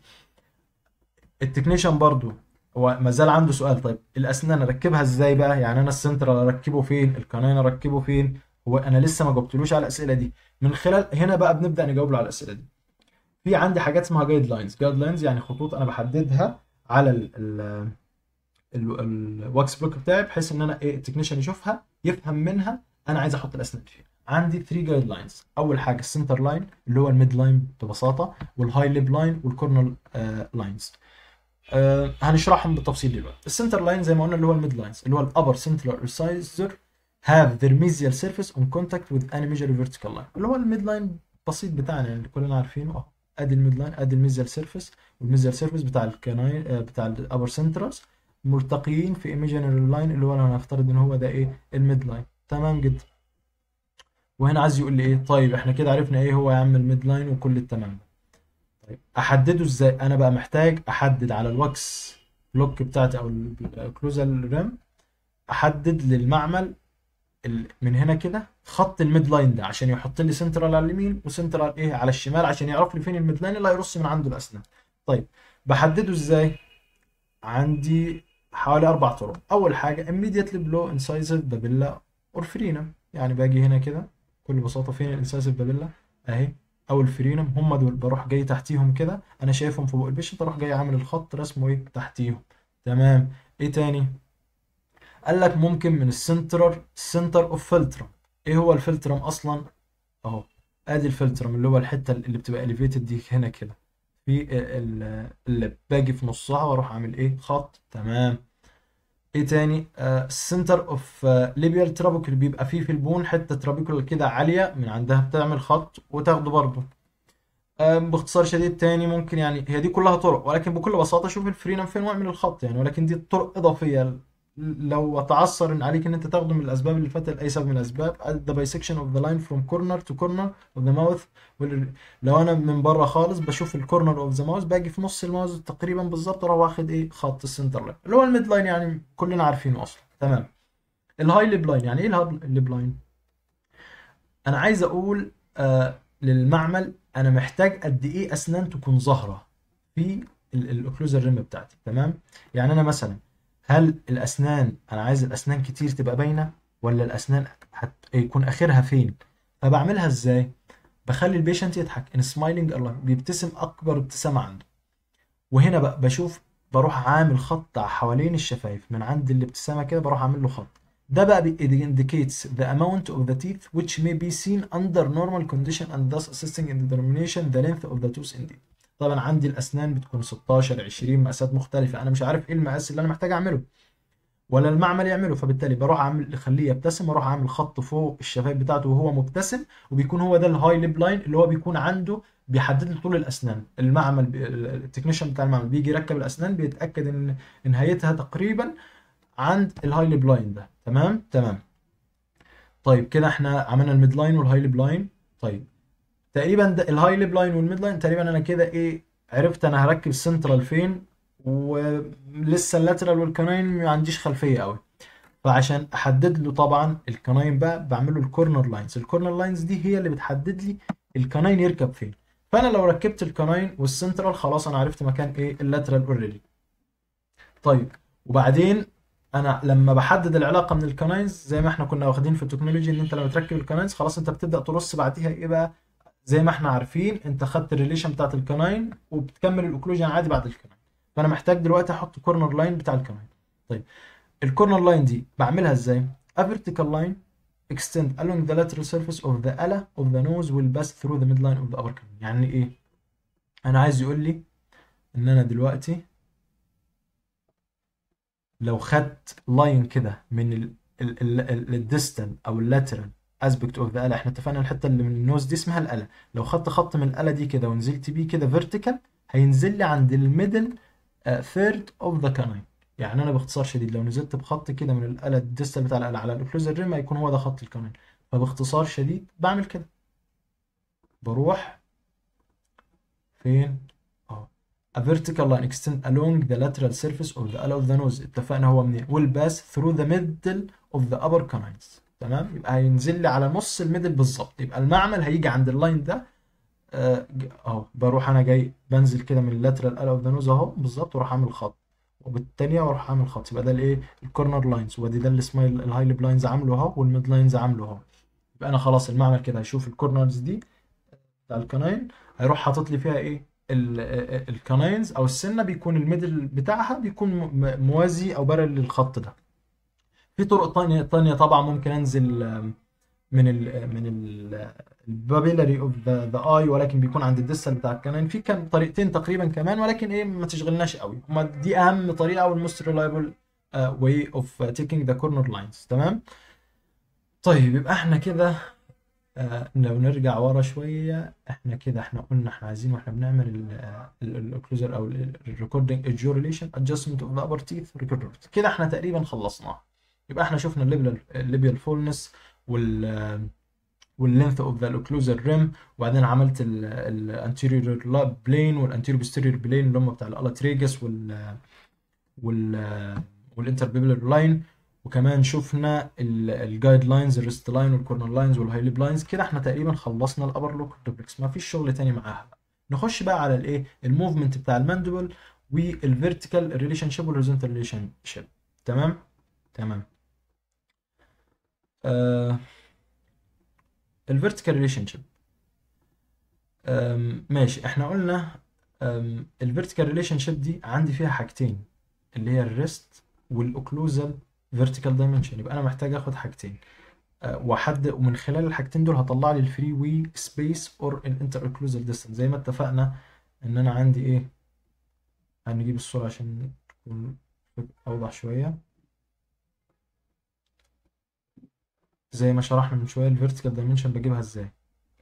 التكنيشن برضو هو ما زال عنده سؤال طيب الاسنان اركبها ازاي بقى يعني انا السنترال اركبه فين القناين اركبه فين هو انا لسه ما جاوبتلوش على الاسئله دي من خلال هنا بقى بنبدا نجاوب له على الاسئله دي في عندي حاجات اسمها جايد لاينز جايد لاينز يعني خطوط انا بحددها على ال ال الواكس بلوك بتاعي بحيث ان انا ايه التكنيشن يشوفها يفهم منها انا عايز احط الاسنان فين عندي 3 جايد لاينز اول حاجه السنتر لاين اللي هو الميد لاين ببساطه والهاي ليب لاين والكورنر لاينز آه هنشرحهم بالتفصيل دلوقتي السنتر لاين زي ما قلنا اللي هو الميد لاينز اللي هو الابر سنترال incisor have their mesial surface on contact with any major vertical line اللي هو الميد لاين بسيط بتاعنا اللي كلنا عارفينه اهو ادي الميد لاين ادي الميزيال سيرفيس والميزيال سيرفيس بتاع الكناين بتاع الابر سنترالز مرتقيين في ايميجينري لاين اللي هو انا هنفترض ان هو ده ايه الميد لاين تمام جدا وهنا عايز يقول لي ايه طيب احنا كده عرفنا ايه هو يا عم الميد لاين وكل التمام طيب احدده ازاي انا بقى محتاج احدد على الواكس بلوك بتاعتي او الكلوزال ريم احدد للمعمل من هنا كده خط الميد لاين ده عشان يحط لي سنترال على اليمين وسنترال ايه على الشمال عشان يعرف لي فين الميد لاين اللي هيرص من عنده الاسنان طيب بحدده ازاي عندي حوالي اربع طرق اول حاجه immediately below incisive babilla or frenum يعني باجي هنا كده بكل بساطه فين الانسايسيف بابيلا اهي او الفرينم هم دول بروح جاي تحتيهم كده انا شايفهم فوق البيشنت اروح جاي عامل الخط رسمه ايه تحتيهم تمام ايه تاني قال لك ممكن من السنترر سنتر اوف فلترم ايه هو الفلترم اصلا اهو ادي الفلترم اللي هو الحته اللي بتبقى اليفيتد دي هنا كده في اللي باجي في نصها واروح اعمل ايه خط تمام ايه تاني السنتر اوف ليبيال ترابيكل بيبقى فيه في البون حته ترابيكل كده عاليه من عندها بتعمل خط وتاخده برضه باختصار شديد تاني ممكن يعني هي دي كلها طرق ولكن بكل بساطه شوف الفرينم فين واعمل الخط يعني ولكن دي طرق اضافيه لو اتعثر عليك ان انت تاخده من الاسباب اللي فاتت لاي سبب من الاسباب the bisection of the line from corner to corner of the mouth وال- لو انا من بره خالص بشوف الكورنر اوف ذا ماوس باجي في نص الماوس تقريبا بالظبط اروح واخد ايه خط السنتر لاين اللي هو الميد لاين يعني كلنا عارفينه اصلا تمام الهاي ليب لاين يعني ايه الهاي ليب لاين انا عايز اقول آه للمعمل انا محتاج قد ايه اسنان تكون ظاهره في الاوكلوزال ريم بتاعتي تمام يعني انا مثلا هل الاسنان انا عايز الاسنان كتير تبقى باينه ولا الاسنان هت... يكون اخرها فين فبعملها ازاي بخلي البيشنت يضحك ان سمايلنج الله بيبتسم اكبر ابتسامه عنده وهنا بقى بشوف بروح عامل خط حوالين الشفايف من عند الابتسامه كده بروح عامل له خط ده بقى بي- it indicates the amount of the teeth which may be seen under normal condition and thus assisting in determination the length of the tooth indeed طبعا عندي الاسنان بتكون 16 20 مقاسات مختلفه انا مش عارف ايه المقاس اللي انا محتاج اعمله ولا المعمل يعمله فبالتالي بروح اعمل اخليه يبتسم واروح اعمل خط فوق الشفايف بتاعته وهو مبتسم وبيكون هو ده الهاي ليب لاين اللي هو بيكون عنده بيحدد لي طول الاسنان المعمل بي- التكنيشن بتاع المعمل بيجي يركب الاسنان بيتاكد ان نهايتها تقريبا عند الهاي ليب لاين ده تمام تمام طيب كده احنا عملنا الميد لاين والهاي ليب لاين طيب تقريبا ده الهاي ليب لاين والميد لاين تقريبا انا كده ايه عرفت انا هركب السنترال فين ولسه اللاترال والكناين ما عنديش خلفيه قوي فعشان احدد له طبعا الكناين بقى بعمل له الكورنر لاينز الكورنر لاينز دي هي اللي بتحدد لي الكناين يركب فين فانا لو ركبت الكناين والسنترال خلاص انا عرفت مكان ايه اللاترال اوريدي طيب وبعدين انا لما بحدد العلاقه من الكناينز زي ما احنا كنا واخدين في التكنولوجي ان انت لما تركب الكناينز خلاص انت بتبدا ترص بعديها ايه بقى زي ما احنا عارفين انت خدت الريليشن بتاعت الكناين وبتكمل الاوكلوجن عادي بعد الكناين فانا محتاج دلوقتي احط كورنر لاين بتاع الكناين طيب الكورنر لاين دي بعملها ازاي a vertical line extend along the lateral surface of the ala of the nose will pass through the midline of the upper canine يعني ايه انا عايز يقول لي ان انا دلوقتي لو خدت لاين كده من الديستال او اللاترال اسبكت اوف ذا الا احنا اتفقنا الحته اللي من النوز دي اسمها الالا لو خدت خط من الالا دي كده ونزلت بيه كده فيرتيكال هينزل لي عند الميدل ثيرد اوف ذا كاناين يعني انا باختصار شديد لو نزلت بخط كده من الالا الديستال بتاع الالا على الاوكلوزال ريم هيكون هو ده خط الكاناين فباختصار شديد بعمل كده بروح فين اه a vertical line extend along the lateral surface of the ala of the nose اتفقنا هو منين will pass through the middle of the upper canines تمام يبقى هينزل لي على نص الميدل بالظبط يبقى المعمل هيجي عند اللاين ده آه، ج- اهو بروح انا جاي بنزل كده من اللاترال ala of the nose اهو بالظبط واروح اعمل خط وبالتانية واروح اعمل خط يبقى ده الايه الكورنر لاينز وادي ده اللي اسمه الهاي ليب لاينز عامله اهو والميد لاينز عامله اهو يبقى انا خلاص المعمل كده هيشوف الكورنرز دي بتاع الكناين هيروح حاطط لي فيها ايه ال- الكناينز او السنه بيكون الميدل بتاعها بيكون م- موازي او بارل للخط ده في طرق تانية تانية طبعا ممكن انزل آم، من ال من ال البابيلاري اوف ذا ذا اي ولكن بيكون عند الديستال بتاع الكناين في كان طريقتين تقريبا كمان ولكن ايه ما تشغلناش قوي هما دي اهم طريقه او الموست ريلايبل واي اوف تيكينج ذا كورنر لاينز تمام طيب يبقى احنا كده آه، لو نرجع ورا شوية احنا كده احنا قلنا احنا عايزين واحنا بنعمل الاوكلوزر او الريكوردنج الجوريليشن ادجستمنت اوف ذا ابر تيث ريكوردر كده احنا تقريبا خلصناه يبقى احنا شفنا الليبيال فولنس وال واللينث اوف ذا الاوكلوزر ريم وبعدين عملت الانتيريور بلين والانتيريور بوستيريور بلين اللي هم بتاع الالاتريجس وال وال والانتربيبلر لاين وكمان شفنا الجايد لاينز الريست لاين والكورنر لاينز والهايليب لاينز كده احنا تقريبا خلصنا الابر لوك دوبلكس ما فيش شغل تاني معاها بقى. نخش بقى على الايه الموفمنت بتاع الماندبل والفيرتيكال ريليشن شيب والهوريزونتال ريليشن شيب تمام تمام آه الفيرتيكال ريليشن شيب ماشي احنا قلنا الفيرتيكال ريليشن شيب دي عندي فيها حاجتين اللي هي الريست والاوكلوزال فيرتيكال دايمنشن يبقى انا محتاج اخد حاجتين آه، واحد ومن خلال الحاجتين دول هطلع لي الفري وي سبيس اور الانتر اوكلوزال ديستانس زي ما اتفقنا ان انا عندي ايه هنجيب الصورة عشان تكون اوضح شوية زي ما شرحنا من شوية الفيرتيكال دايمنشن بجيبها ازاي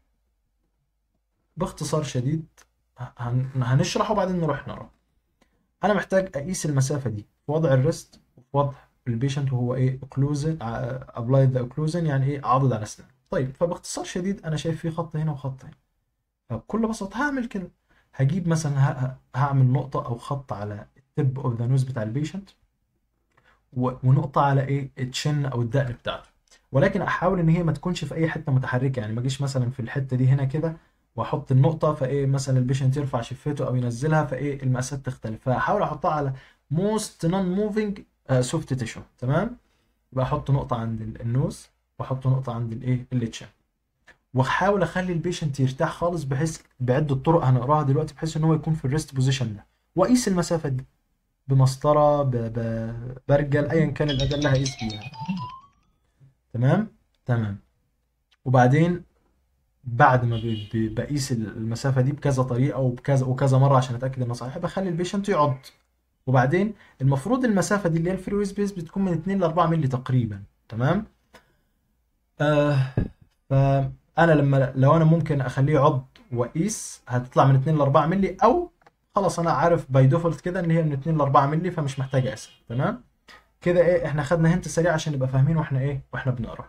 باختصار شديد هن... هنشرح وبعدين نروح نرى انا محتاج اقيس المسافة دي في وضع الريست وفي وضع البيشنت وهو ايه اوكلوزن ابلايد ذا اوكلوزن يعني ايه عاضد على اسنانه طيب فباختصار شديد انا شايف في خط هنا وخط هنا فبكل بساطه هعمل كده هجيب مثلا ه- ه- هعمل نقطه او خط على التب اوف ذا نوز بتاع البيشنت و- ونقطه على ايه التشن او الدقن بتاعته ولكن احاول ان هي ما تكونش في اي حته متحركه يعني ما اجيش مثلا في الحته دي هنا كده واحط النقطه فايه مثلا البيشنت يرفع شفته او ينزلها فايه المقاسات تختلف فاحاول احطها على موست نون موفينج سوفت تيشو تمام يبقى احط نقطه عند ال- النوز واحط نقطه عند الايه التشن واحاول اخلي البيشنت يرتاح خالص بحيث بعده طرق هنقراها دلوقتي بحيث ان هو يكون في الريست بوزيشن ده واقيس المسافه دي بمسطره ب- ب- برجل ايا كان الاداه اللي هقيس بيها تمام تمام وبعدين بعد ما ب- ب- بقيس المسافه دي بكذا طريقه وبكذا وكذا مره عشان اتاكد انها صحيحه بخلي البيشنت يعض وبعدين المفروض المسافه دي اللي هي الفري سبيس بتكون من 2 ل 4 مللي تقريبا تمام آه فانا لما لو انا ممكن اخليه يعض واقيس هتطلع من 2 ل 4 مللي او خلاص انا عارف باي ديفولت كده ان هي من 2 ل 4 مللي فمش محتاج اقيسها تمام كده ايه احنا خدنا هنت سريع عشان نبقى فاهمين واحنا ايه واحنا بنقرا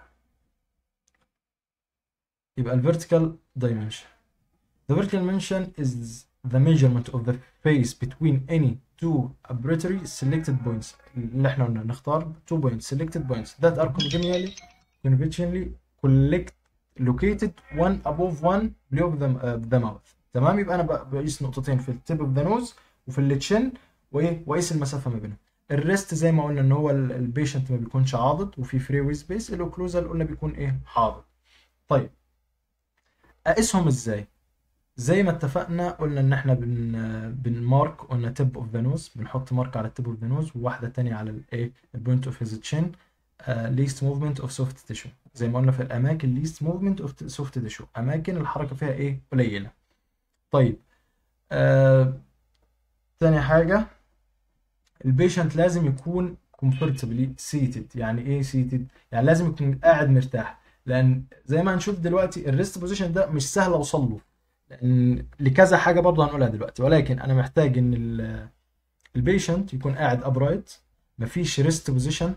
يبقى الفيرتيكال dimension The vertical dimension is the measurement of the face between any two arbitrary selected points اللي احنا قلنا نختار two points selected points that are conventionally conventionally collect located one above one below the, uh, the mouth تمام يبقى انا ب- بقيس نقطتين في التيب اوف ذا نوز وفي التشن وايه واقيس المسافه ما بينهم الريست زي ما قلنا ان هو البيشنت ما بيكونش عاضد وفي فري وي سبيس الاوكلوزال قلنا بيكون ايه عاضد طيب اقيسهم ازاي زي ما اتفقنا قلنا ان احنا بن بنمارك قلنا تيب اوف ذا نوز بنحط مارك على التيب اوف ذا نوز وواحده تانية على الايه البوينت اوف هيز تشين ليست موفمنت اوف سوفت تيشو زي ما قلنا في الاماكن ليست موفمنت اوف سوفت تيشو اماكن الحركه فيها ايه قليله طيب آه تاني حاجه البيشنت لازم يكون comfortably seated يعني ايه seated يعني لازم يكون قاعد مرتاح لان زي ما هنشوف دلوقتي الريست بوزيشن ده مش سهل اوصل له لان لكذا حاجه برضه هنقولها دلوقتي ولكن انا محتاج ان البيشنت يكون قاعد ابرايت مفيش ريست بوزيشن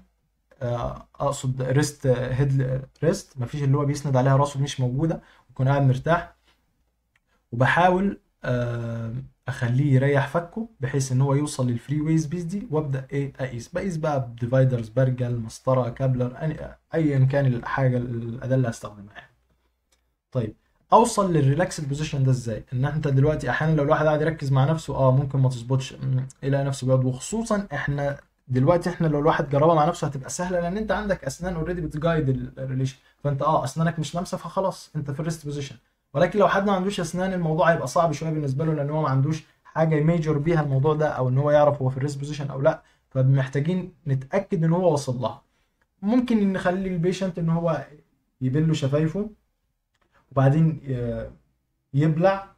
اقصد ريست هيد ريست مفيش اللي هو بيسند عليها راسه مش موجوده يكون قاعد مرتاح وبحاول آه، اخليه يريح فكه بحيث ان هو يوصل للفري وي سبيس دي وابدا ايه اقيس بقيس بقى بديفايدرز برجل مسطره كابلر أني- ايا كان الحاجه الاداه اللي هستخدمها يعني. طيب اوصل للريلاكس بوزيشن ده ازاي ان انت دلوقتي احيانا لو الواحد قاعد يركز مع نفسه اه ممكن ما تظبطش م، يلاقي نفسه بيقعد وخصوصا احنا دلوقتي احنا لو الواحد جربها مع نفسه هتبقى سهله لان انت عندك اسنان اوريدي بتجايد الريليشن فانت اه اسنانك مش لامسه فخلاص انت في الريست بوزيشن ولكن لو حد ما عندوش اسنان الموضوع هيبقى صعب شويه بالنسبه له لان هو ما عندوش حاجه يميجر بيها الموضوع ده او ان هو يعرف هو في الريست بوزيشن او لا فمحتاجين نتاكد ان هو وصل لها ممكن نخلي البيشنت ان هو يبل شفايفه وبعدين ي- يبلع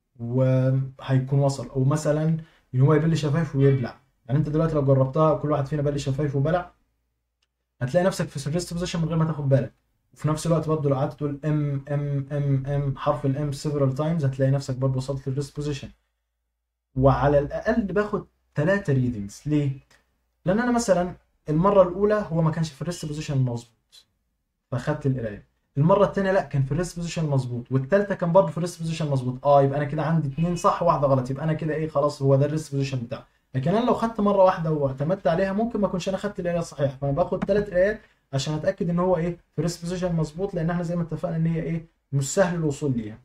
وهيكون وصل او مثلا ان هو يبل شفايفه ويبلع يعني انت دلوقتي لو جربتها كل واحد فينا بل شفايفه وبلع هتلاقي نفسك في الريست بوزيشن من غير ما تاخد بالك وفي نفس الوقت برضه لو قعدت تقول ام ام ام ام حرف الام several times هتلاقي نفسك برضه وصلت للريست بوزيشن وعلى الاقل باخد ثلاثة ريدنجز ليه؟ لان انا مثلا المره الاولى هو ما كانش في الريست بوزيشن مظبوط فاخدت القرايه المره الثانيه لا كان في الريست بوزيشن مظبوط والثالثه كان برضه في الريست بوزيشن مظبوط اه يبقى انا كده عندي اثنين صح وواحده غلط يبقى انا كده ايه خلاص هو ده الريست بوزيشن بتاعه لكن انا لو خدت مره واحده واعتمدت عليها ممكن ما اكونش انا خدت القرايه الصحيحه فانا باخد ثلاث قرايات عشان اتاكد ان هو ايه في الريست بوزيشن مظبوط لان احنا زي ما اتفقنا ان هي ايه مش سهل الوصول ليها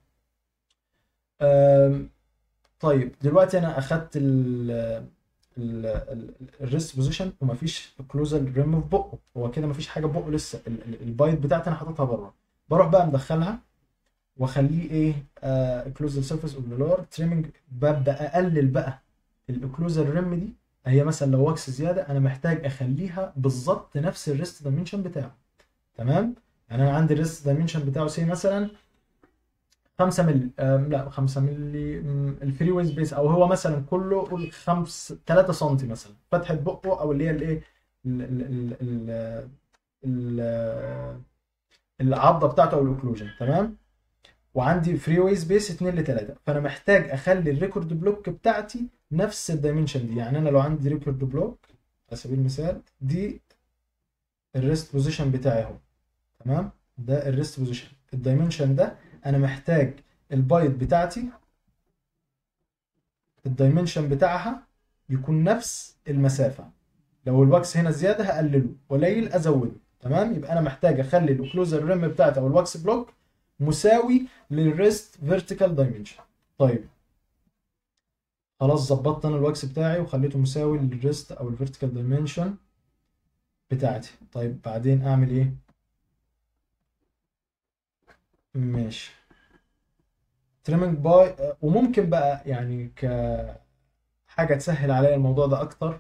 أم، طيب دلوقتي انا اخدت ال الريست بوزيشن ومفيش كلوزال ريم في بقه هو كده مفيش حاجه في بقه لسه ال- ال- البايت بتاعتي انا حاططها بره بروح بقى مدخلها واخليه ايه كلوزال سيرفيس اوف لور تريمنج ببدا اقلل بقى الاوكلوزال ريم دي هي مثلا لو واكس زياده انا محتاج اخليها بالظبط نفس الريست دايمنشن بتاعه تمام يعني انا عندي الريست دايمنشن بتاعه سي مثلا 5 مللي آم، لا 5 مللي مم، الفري وي سبيس او هو مثلا كله قول 5 3 سم مثلا فتحه بقه او اللي هي الايه ال- ال- ال- ال- ال- العضه بتاعته او الاوكلوجن تمام وعندي فري واي سبيس 2 ل 3 فانا محتاج اخلي الريكورد بلوك بتاعتي نفس الدايمنشن دي يعني انا لو عندي ريكورد بلوك على سبيل المثال دي الريست بوزيشن بتاعي اهو تمام ده الريست بوزيشن الدايمنشن ده انا محتاج البايت بتاعتي الدايمنشن بتاعها يكون نفس المسافة لو الواكس هنا زيادة هقلله قليل ازوده تمام يبقى انا محتاج اخلي الاوكلوزر ريم بتاعتي او الواكس بلوك مساوي للريست فيرتيكال دايمنشن طيب خلاص ظبطت انا الواكس بتاعي وخليته مساوي للريست او الفيرتيكال دايمنشن بتاعتي طيب بعدين اعمل ايه ماشي تريمنج باي وممكن بقى يعني ك حاجه تسهل عليا الموضوع ده اكتر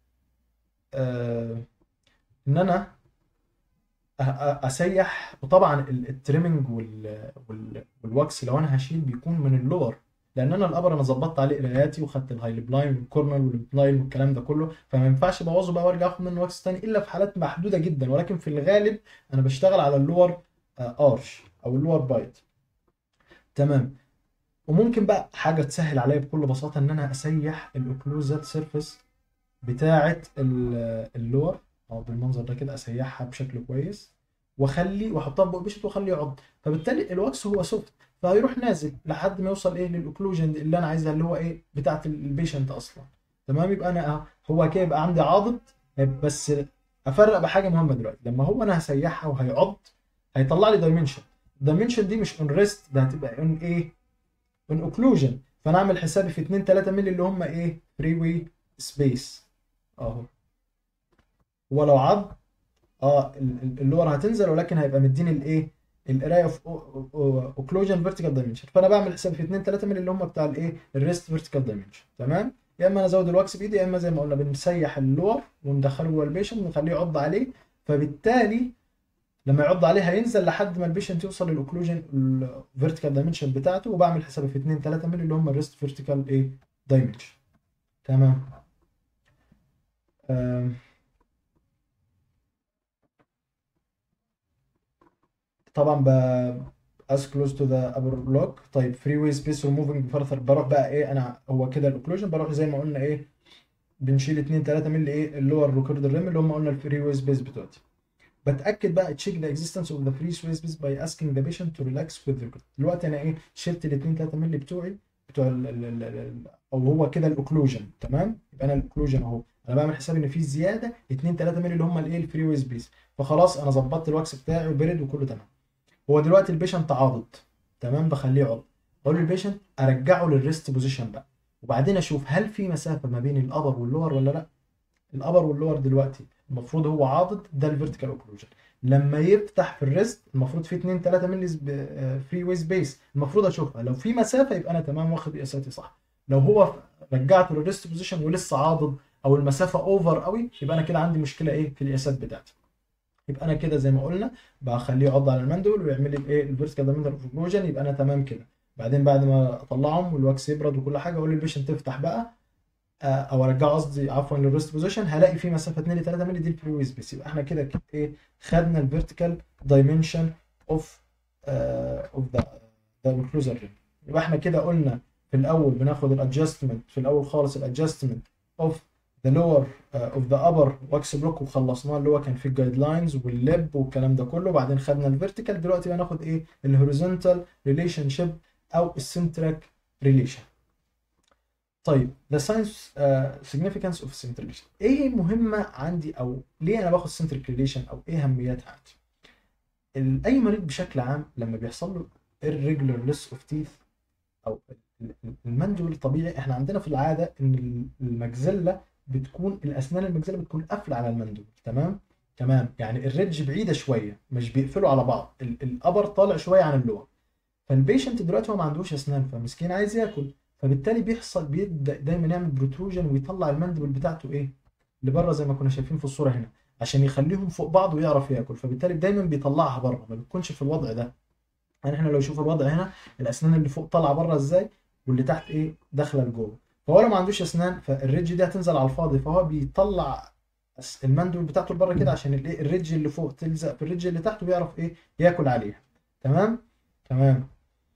آه، ان انا أ- أ- اسيح وطبعا ال- التريمنج وال... وال... والواكس لو انا هشيل بيكون من اللور لان انا الابر انا ظبطت عليه قراياتي وخدت الهايلب لاين والكورنر واللاين والكلام ده كله فما ينفعش ابوظه بقى وارجع اخد منه واكس تاني الا في حالات محدوده جدا ولكن في الغالب انا بشتغل على اللور آه، ارش او اللور بايت تمام وممكن بقى حاجه تسهل عليا بكل بساطه ان انا اسيح الاوكلوزال سيرفيس بتاعه ال- اللور او بالمنظر ده كده اسيحها بشكل كويس واخلي واحطها فوق بيشت واخليه يعض فبالتالي الواكس هو سوفت فهيروح نازل لحد ما يوصل ايه للاوكلوجن اللي انا عايزها اللي هو ايه بتاعه البيشنت اصلا تمام يبقى انا أه هو كده يبقى عندي عاضد بس افرق بحاجه مهمه دلوقتي لما هو انا هسيحها وهيعض هيطلع لي دايمنشن الدايمنشن دي مش اون ريست ده هتبقى اون ايه اون اوكلوجن فانا اعمل حسابي في 2 3 مللي اللي هم ايه فري واي سبيس اهو هو لو عض اه ال- ال- اللور هتنزل ولكن هيبقى مديني الايه القرايه اوف اوكلوجن فيرتيكال دايمنشن فانا بعمل حساب في 2 3 مللي اللي هم بتاع الايه الريست فيرتيكال دايمنشن تمام يا اما انا ازود الواكس بايدي يا اما زي ما قلنا بنسيح اللور وندخله جوه البيشنت ونخليه يعض عليه فبالتالي لما يعض عليه هينزل لحد ما البيشنت يوصل للاوكلوجن الفيرتيكال دايمنشن بتاعته وبعمل حسابي في 2 3 مللي اللي هم الريست فيرتيكال ايه دايمنشن تمام آم. طبعا ب as close to the upper block طيب free way space removing further بروح بقى ايه انا هو كده الاوكلوجن بروح زي ما قلنا ايه بنشيل 2 3 مللي ايه اللور ريكورد ريم اللي هم قلنا الفري واي سبيس بتوعتي بتاكد بقى تشيك ذا اكزيستنس اوف ذا فري واي سبيس باي اسكينج ذا بيشنت تو ريلاكس وذ ريكورد دلوقتي انا ايه شلت ال 2 3 مللي بتوعي بتوع ال ال ال ال او هو كده الاوكلوجن تمام يبقى انا الاوكلوجن اهو انا بعمل حساب ان في زياده 2 3 مللي اللي هم الايه الفري واي سبيس فخلاص انا ظبطت الواكس بتاعي وبرد وكله تمام هو دلوقتي البيشنت عاضد تمام بخليه عض بقول للبيشنت ارجعه للريست بوزيشن بقى وبعدين اشوف هل في مسافه ما بين الابر واللور ولا لا الابر واللور دلوقتي المفروض هو عاضد ده الفيرتيكال اوكلوجن لما يفتح في الريست المفروض في 2 3 مللي فري واي سبيس المفروض اشوفها لو في مسافه يبقى انا تمام واخد قياساتي صح لو هو رجعته للريست بوزيشن ولسه عاضد او المسافه اوفر قوي يبقى انا كده عندي مشكله ايه في القياسات بتاعتي يبقى انا كده زي ما قلنا بخليه يعض على المندول ويعمل لي الايه الفيرتيكال دايمنتال اوكلوجن يبقى انا تمام كده بعدين بعد ما اطلعهم والواكس يبرد وكل حاجه اقول للبيشنت تفتح بقى آه، او ارجعه قصدي عفوا للريست بوزيشن هلاقي في مسافه 2 ل 3 مللي دي الفري ويز بس يبقى احنا كده كده ايه خدنا الفيرتيكال دايمنشن اوف اوف ذا ذا انكلوزر رينج يبقى احنا كده قلنا في الاول بناخد الادجستمنت في الاول خالص الادجستمنت اوف ذا لور اوف ذا ابر واكس بلوك وخلصناه اللي هو كان فيه الجايد لاينز والليب والكلام ده كله وبعدين خدنا الفيرتيكال دلوقتي بقى ناخد ايه الهوريزونتال ريليشن شيب او السنتراك ريليشن طيب the science uh, significance of centric relation ايه مهمة عندي او ليه انا باخد centric relation او ايه اهميتها عندي ال- اي مريض بشكل عام لما بيحصل له irregular loss of teeth او ال- ال- المندول الطبيعي احنا عندنا في العادة ان المجزلة بتكون الاسنان المجزلة بتكون قافلة على المندول تمام تمام يعني الريدج بعيدة شوية مش بيقفلوا على بعض ال- الابر طالع شوية عن اللور فالبيشنت دلوقتي هو ما عندوش اسنان فمسكين عايز ياكل فبالتالي بيحصل بيبدا دايما يعمل بروتروجن ويطلع المندبل بتاعته ايه لبره زي ما كنا شايفين في الصوره هنا عشان يخليهم فوق بعض ويعرف ياكل فبالتالي دايما بيطلعها بره ما بتكونش في الوضع ده يعني احنا لو شوف الوضع هنا الاسنان اللي فوق طالعه بره ازاي واللي تحت ايه داخله لجوه فهو لو ما عندوش اسنان فالريدج دي هتنزل على الفاضي فهو بيطلع أس- المندبل بتاعته لبره كده عشان الايه الريدج اللي فوق تلزق في الريدج اللي تحت ويعرف ايه ياكل عليها تمام تمام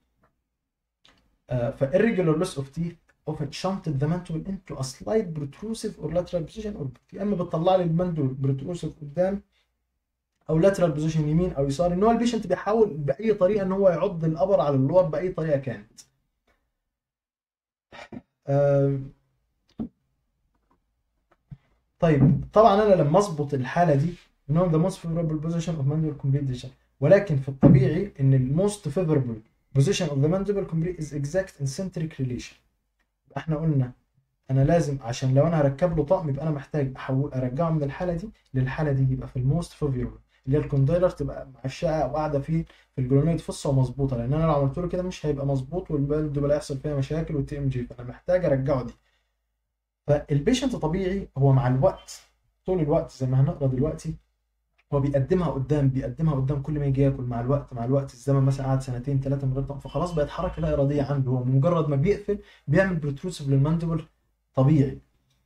Uh, ف irregular loss of teeth often shunted the mandible into a slight protrusive or lateral position or يا اما بتطلع لي المندول protrusive قدام او لاترال بوزيشن يمين او يسار ان هو البيشنت بيحاول باي طريقه ان هو يعض الابر على اللور باي طريقه كانت آم، طيب طبعا انا لما اظبط الحاله دي ان هو the most favorable position of mandible complete decision ولكن في الطبيعي ان ال most favorable position of the mandible complete is exact and centric relation يبقى احنا قلنا انا لازم عشان لو انا هركب له طقم يبقى انا محتاج احول ارجعه من الحاله دي للحاله دي يبقى في الموست فيفوربل اللي هي الكوندايلر تبقى معشقه او قاعده فيه في الجلونويد فصه ومظبوطه لان انا لو عملت له كده مش هيبقى مظبوط والبلد هيحصل فيها مشاكل والتي ام جي فانا محتاج ارجعه دي فالبيشنت طبيعي هو مع الوقت طول الوقت زي ما هنقرا دلوقتي هو بيقدمها قدام بيقدمها قدام كل ما يجي ياكل مع الوقت مع الوقت الزمن مثلا قعد سنتين ثلاثه من غير طعم فخلاص بقت حركه لا اراديه عنده هو مجرد ما بيقفل بيعمل بروتروسيف للماندبل طبيعي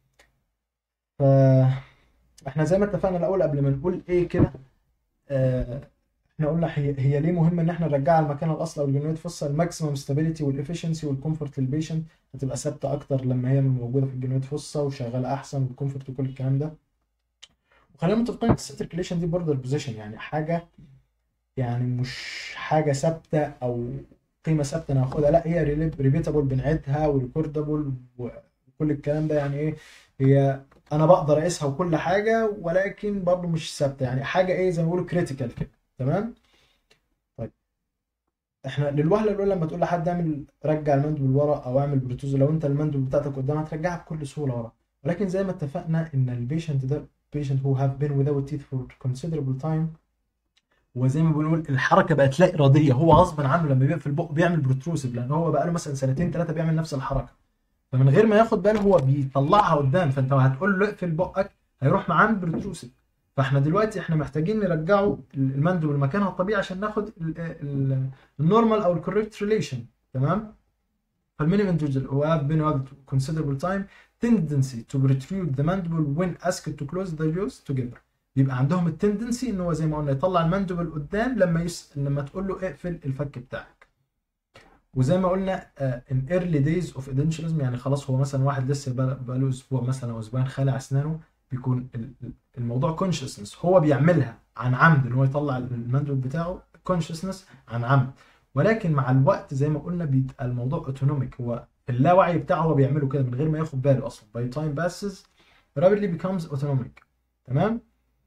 ف احنا زي ما اتفقنا الاول قبل ما نقول ايه كده آه، احنا قلنا هي هي ليه مهم ان احنا نرجعها لمكانها الاصلي او الجنويد فصه الماكسيمم ستابيليتي والافشنسي والكومفورت للبيشنت هتبقى ثابته اكتر لما هي موجوده في الجنويد فصه وشغاله احسن والكومفورت وكل الكلام ده وخلينا متفقين ان السيركيليشن دي بوردر بوزيشن يعني حاجه يعني مش حاجه ثابته او قيمه ثابته ناخدها لا هي ريبيتابل بنعيدها وريكوردابل وكل الكلام ده يعني ايه هي انا بقدر اقيسها وكل حاجه ولكن برضه مش ثابته يعني حاجه ايه زي ما بيقولوا كريتيكال كده تمام طيب احنا للوهله الاولى لما تقول لحد اعمل رجع المندل لورا او اعمل بروتوز لو انت المندل بتاعتك قدام هترجعها بكل سهوله ورا ولكن زي ما اتفقنا ان البيشنت ده patient who have been without teeth for considerable time وزي ما بنقول الحركه بقت لا اراديه هو غصبا عنه لما بيقفل بقه بيعمل بروتروسيف لان هو بقى له مثلا سنتين ثلاثه بيعمل نفس الحركه فمن غير ما ياخد باله هو بيطلعها قدام فانت هتقول له اقفل بقك هيروح معاه بروتروسيف فاحنا دلوقتي احنا محتاجين نرجعه المندل لمكانها الطبيعي عشان ناخد النورمال او الكوريكت ريليشن تمام فالمينيمم individual who have been without considerable time tendency to protrude the mandible when asked to close the jaws together بيبقى عندهم التندنسي ان هو زي ما قلنا يطلع الماندبل قدام لما يس... لما تقول له اقفل الفك بتاعك وزي ما قلنا uh, in early days of edentulous يعني خلاص هو مثلا واحد لسه بقى له اسبوع مثلا او اسبوعين خالع اسنانه بيكون الموضوع consciousness هو بيعملها عن عمد ان هو يطلع الماندبل بتاعه consciousness عن عمد ولكن مع الوقت زي ما قلنا بيبقى الموضوع اوتونوميك هو اللاوعي بتاعه هو بيعمله كده من غير ما ياخد باله اصلا by time passes rapidly becomes autonomic تمام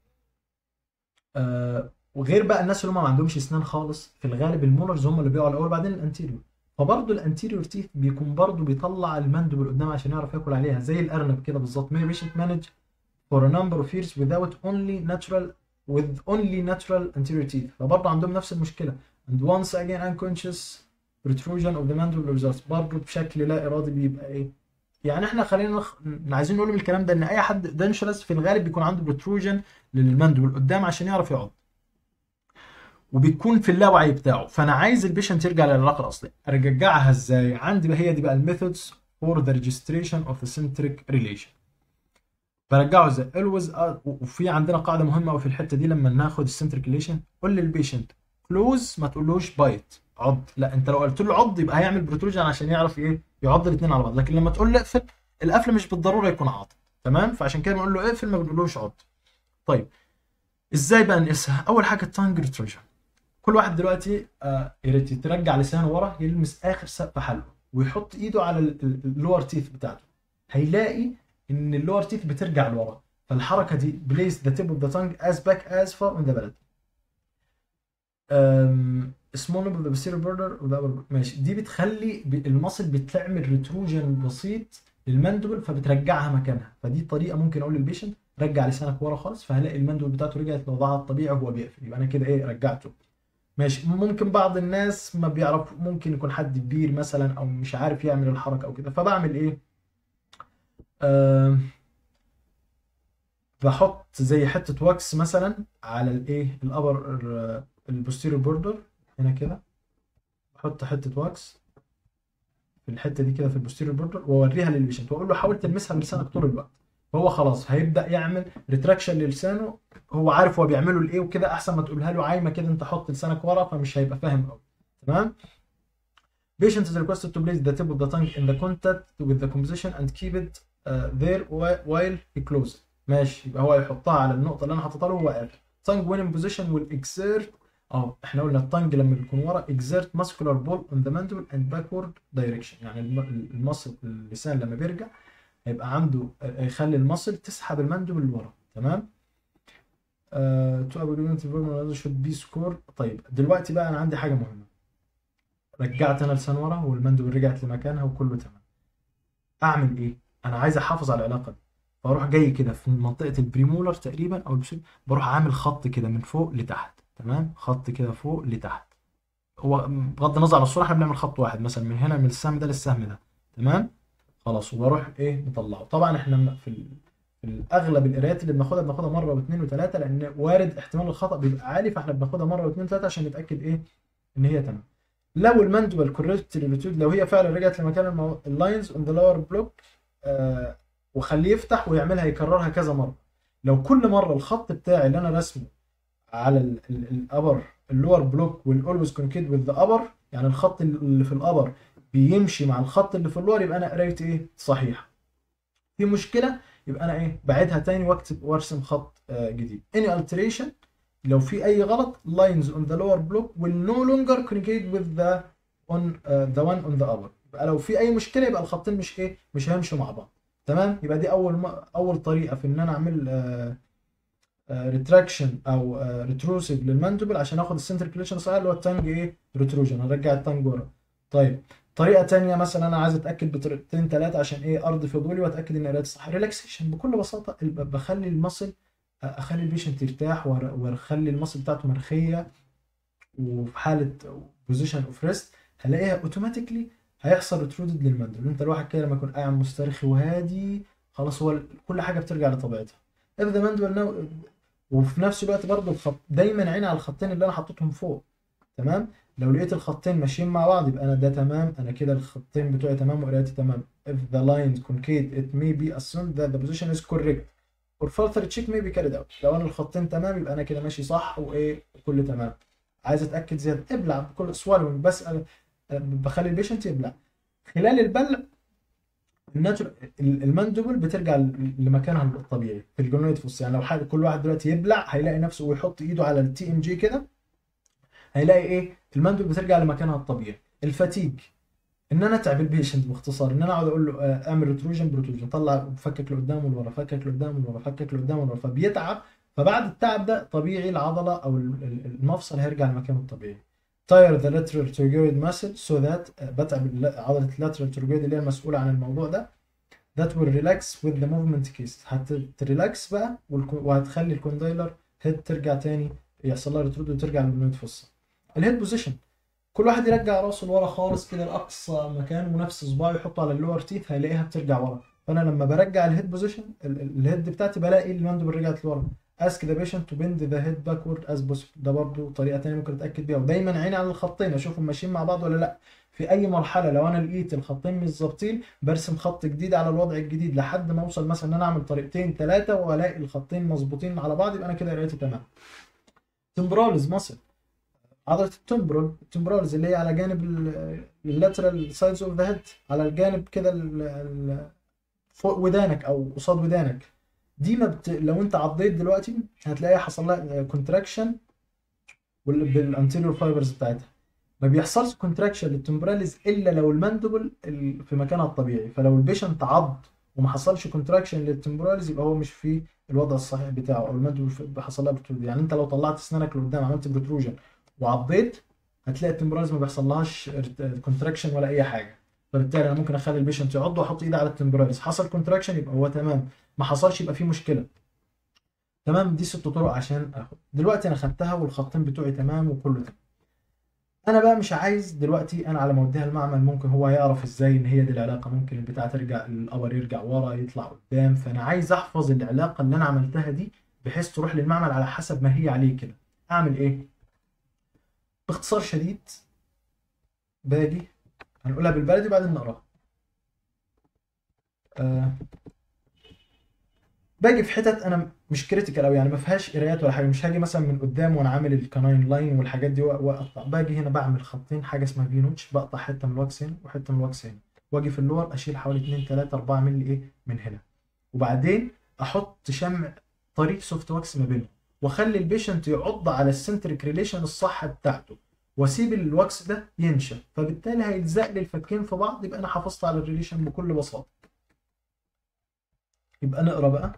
آه وغير بقى الناس اللي هم ما عندهمش اسنان خالص في الغالب المولرز هم اللي بيقعوا الاول بعدين الانتيريور فبرضه الانتيريور تيث بيكون برضه بيطلع المندبل قدام عشان يعرف ياكل عليها زي الارنب كده بالظبط many patient manage for a number of years without only natural with only natural anterior teeth فبرضه عندهم نفس المشكله and once again unconscious protrusion of the mandible results برضه بشكل لا ارادي بيبقى ايه يعني احنا خلينا نخ... عايزين نقول من الكلام ده ان اي حد دنشلس في الغالب بيكون عنده بروتروجن للمندبل قدام عشان يعرف يقعد وبيكون في اللاوعي بتاعه فانا عايز البيشنت يرجع للعلاقه الاصليه ارجعها ازاي عندي بقى هي دي بقى الميثودز فور ذا ريجستريشن اوف ذا سنتريك ريليشن برجعه ازاي always uh, وفي عندنا قاعده مهمه قوي في الحته دي لما ناخد السنتريك ريليشن قول للبيشنت كلوز ما تقولوش بايت عض لا انت لو قلت له عض يبقى هيعمل بروتروجن عشان يعرف ايه يعض الاثنين على بعض لكن لما تقول له اقفل القفل مش بالضروره يكون عاض تمام فعشان كده بنقول له اقفل ما بنقولوش عض طيب ازاي بقى نقيسها اول حاجه التانج ريتروجن كل واحد دلوقتي آه يا ريت ترجع لسانه ورا يلمس اخر سقف حلقه ويحط ايده على اللور تيث بتاعته هيلاقي ان اللور تيث بترجع لورا فالحركه دي بليس ذا تيب اوف ذا تانج از باك از فار اون ذا بلد سمول نمبر ذا بوستيريور بوردر وذا ماشي دي بتخلي المصل بتعمل ريتروجن بسيط للمندبل فبترجعها مكانها فدي طريقه ممكن اقول للبيشنت رجع لسانك ورا خالص فهلاقي المندبل بتاعته رجعت لوضعها الطبيعي وهو بيقفل يبقى انا كده ايه رجعته ماشي ممكن بعض الناس ما بيعرف ممكن يكون حد كبير مثلا او مش عارف يعمل الحركه او كده فبعمل ايه أه بحط زي حته واكس مثلا على الايه الابر البوستيريور بوردر هنا كده بحط حته واكس في الحته دي كده في البوستيريور بوردر واوريها للبيشنت واقول له حاول تلمسها بلسانك طول الوقت فهو خلاص هيبدا يعمل ريتراكشن للسانه هو عارف هو بيعمله لايه وكده احسن ما تقولها له عايمه كده انت حط لسانك ورا فمش هيبقى فاهم قوي تمام Patient is requested to place the tip of the tongue in the contact with the composition and keep it uh, there while he closes. ماشي يبقى هو يحطها على النقطة اللي أنا حاططها له وهو قافل. tongue when in position will exert اه احنا قلنا التانج لما بيكون ورا exert muscular pull on the mandible and backward direction يعني الم- المصل اللسان لما بيرجع هيبقى عنده يخلي المصل تسحب المندب لورا تمام آه to argument the should be score طيب دلوقتي بقى انا عندي حاجه مهمه رجعت انا لسان ورا والمندب رجعت لمكانها وكله تمام اعمل ايه انا عايز احافظ على العلاقه دي فاروح جاي كده في منطقه البريمولر تقريبا او البسول بروح عامل خط كده من فوق لتحت تمام خط كده فوق لتحت هو بغض النظر عن الصوره احنا بنعمل خط واحد مثلا من هنا من السهم ده للسهم ده تمام خلاص وبروح ايه مطلعه طبعا احنا في ال... في الاغلب القرايات اللي بناخدها بناخدها مره واثنين وثلاثه لان وارد احتمال الخطا بيبقى عالي فاحنا بناخدها مره واثنين وثلاثه عشان نتاكد ايه ان هي تمام لو الماندوبل كوريكت للريتود لو هي فعلا رجعت لمكان المو... اللاينز اون ذا لور بلوك آه وخليه يفتح ويعملها يكررها كذا مره لو كل مره الخط بتاعي اللي انا رسمه على الابر اللور بلوك والاولويز كونكيد وذ ذا ابر يعني الخط اللي في الابر بيمشي مع الخط اللي في اللور يبقى انا قرايتي ايه صحيحه في مشكله يبقى انا ايه بعيدها تاني واكتب وارسم خط آه جديد any alteration لو في اي غلط lines on the lower block will no longer communicate with the on uh, the one on the upper يبقى لو في اي مشكله يبقى الخطين مش ايه مش هيمشوا مع بعض تمام يبقى دي اول م... اول طريقه في ان انا اعمل ريتراكشن او ريتروسيف للماندبل عشان اخد السنتر كليشن صحيح اللي هو التانج ايه ريتروجن هرجع التانج ورا طيب طريقه تانية مثلا انا عايز اتاكد بطريقتين ثلاثه عشان ايه ارضي فضولي واتاكد ان قراءتي صح ريلاكسيشن بكل بساطه بخلي المصل اخلي البيشنت يرتاح واخلي المصل بتاعته مرخيه وفي حاله بوزيشن اوف ريست هلاقيها اوتوماتيكلي هيحصل ريترودد للمندل انت الواحد كده لما يكون قاعد مسترخي وهادي خلاص هو كل حاجه بترجع لطبيعتها if the mandible now وفي نفس الوقت برضه الخط دايما عيني على الخطين اللي انا حطيتهم فوق تمام لو لقيت الخطين ماشيين مع بعض يبقى انا ده تمام انا كده الخطين بتوعي تمام وقرايتي تمام if the lines concave it may be assumed that the position is correct or further check may be carried out لو انا الخطين تمام يبقى انا كده ماشي صح وايه وكله تمام عايز اتاكد زياده ابلع بكل سوالوينج بسال بخلي البيشنت يبلع خلال البلع الناتور الماندوبل بترجع لمكانها الطبيعي في الجلويد فوس يعني لو حد كل واحد دلوقتي يبلع هيلاقي نفسه ويحط ايده على التي ام جي كده هيلاقي ايه الماندوبل بترجع لمكانها الطبيعي الفاتيج ان انا اتعب البيشنت باختصار ان انا اقعد اقول له اعمل ريتروجن بروتروجن طلع فكك لقدام ولورا فكك لقدام ولورا فكك لقدام ولورا فبيتعب فبعد التعب ده طبيعي العضله او المفصل هيرجع لمكانه الطبيعي tire the lateral pterygoid muscle so that بتعب عضلة lateral pterygoid اللي هي المسؤولة عن الموضوع ده that will relax with the movement case هتريلاكس بقى وهتخلي الكوندايلر هيد ترجع تاني يحصل لها ريترود وترجع للميد فصة الهيد بوزيشن كل واحد يرجع راسه لورا خالص كده لاقصى مكان ونفس صباعه يحطه على اللور تيث هيلاقيها بترجع ورا فانا لما برجع الهيد بوزيشن الهيد بتاعتي بلاقي المندوب رجعت لورا ask the patient to bend the head backward as possible ده برضو طريقه تانية ممكن اتاكد بيها ودايما عيني على الخطين اشوفهم ماشيين مع بعض ولا لا في اي مرحله لو انا لقيت الخطين مش ظابطين برسم خط جديد على الوضع الجديد لحد ما اوصل مثلا ان انا اعمل طريقتين ثلاثه والاقي الخطين مظبوطين على بعض يبقى انا كده قرايتي تمام temporalis muscle عضله التمبرال التمبرالز اللي هي على جانب اللاترال سايدز اوف ذا هيد على الجانب كده فوق ودانك او قصاد ودانك دي ما بت... لو انت عضيت دلوقتي هتلاقيها حصل لها كونتراكشن بالانتيريور فايبرز بتاعتها ما بيحصلش كونتراكشن للتمبراليز الا لو الماندبل في مكانها الطبيعي فلو البيشنت عض وما حصلش كونتراكشن للتمبراليز يبقى هو مش في الوضع الصحيح بتاعه او الماندبل حصل لها بروتروجن يعني انت لو طلعت اسنانك لقدام عملت بروتروجن وعضيت هتلاقي التمبراليز ما بيحصلهاش كونتراكشن ولا اي حاجه فبالتالي انا ممكن اخلي البيشنت يعض واحط ايدي على التمبراليز حصل كونتراكشن يبقى هو تمام ما حصلش يبقى في مشكله تمام دي ست طرق عشان اخد دلوقتي انا خدتها والخطين بتوعي تمام وكله تمام انا بقى مش عايز دلوقتي انا على ما اوديها المعمل ممكن هو يعرف ازاي ان هي دي العلاقه ممكن البتاع ترجع الابر يرجع ورا يطلع قدام فانا عايز احفظ العلاقه اللي انا عملتها دي بحيث تروح للمعمل على حسب ما هي عليه كده اعمل ايه باختصار شديد باجي هنقولها بالبلدي بعدين نقراها آه باجي في حتت انا مش كريتيكال قوي يعني ما فيهاش قرايات ولا حاجه مش هاجي مثلا من قدام وانا عامل الكناين لاين والحاجات دي واقطع باجي هنا بعمل خطين حاجه اسمها في نوتش بقطع حته من الواكس هنا وحته من الواكس هنا واجي في اللور اشيل حوالي 2 3 4 مللي ايه من هنا وبعدين احط شمع طريق سوفت واكس ما بينهم واخلي البيشنت يعض على السنتريك ريليشن الصح بتاعته واسيب الواكس ده ينشف فبالتالي هيلزق لي الفكين في بعض يبقى انا حافظت على الريليشن بكل بساطه يبقى نقرا بقى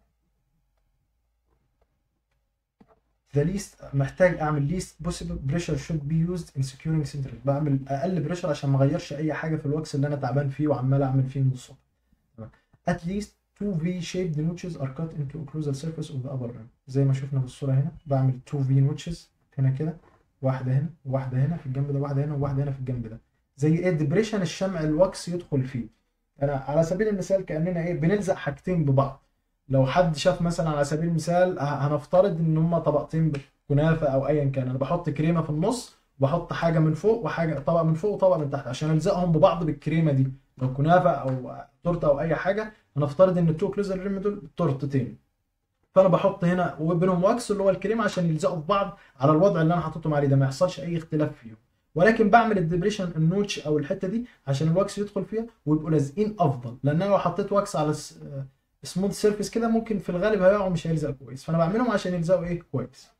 the least محتاج اعمل least possible pressure should be used in securing centric بعمل اقل بريشر عشان ما اغيرش اي حاجه في الواكس اللي انا تعبان فيه وعمال اعمل فيه من الصبح تمام. at least two V shaped notches are cut into occlusal surface of the upper rim زي ما شفنا في الصوره هنا بعمل two V notches هنا كده واحده هنا وواحده هنا في الجنب ده واحده هنا وواحده هنا في الجنب ده زي ايه ديبريشن الشمع الواكس يدخل فيه انا على سبيل المثال كاننا ايه بنلزق حاجتين ببعض لو حد شاف مثلا على سبيل المثال ه- هنفترض ان هما طبقتين كنافه او ايا كان انا بحط كريمه في النص وبحط حاجه من فوق وحاجه طبقه من فوق وطبقه من تحت عشان الزقهم ببعض بالكريمه دي لو كنافه او تورته او اي حاجه هنفترض ان التو كلوزر ريم دول تورتتين فانا بحط هنا وبينهم واكس اللي هو الكريم عشان يلزقوا في بعض على الوضع اللي انا حاططهم عليه ده ما يحصلش اي اختلاف فيهم ولكن بعمل الدبريشن النوتش او الحته دي عشان الواكس يدخل فيها ويبقوا لازقين افضل لان انا لو حطيت واكس على سموث سيرفيس كده ممكن في الغالب هيقعوا مش هيلزق كويس فانا بعملهم عشان يلزقوا ايه كويس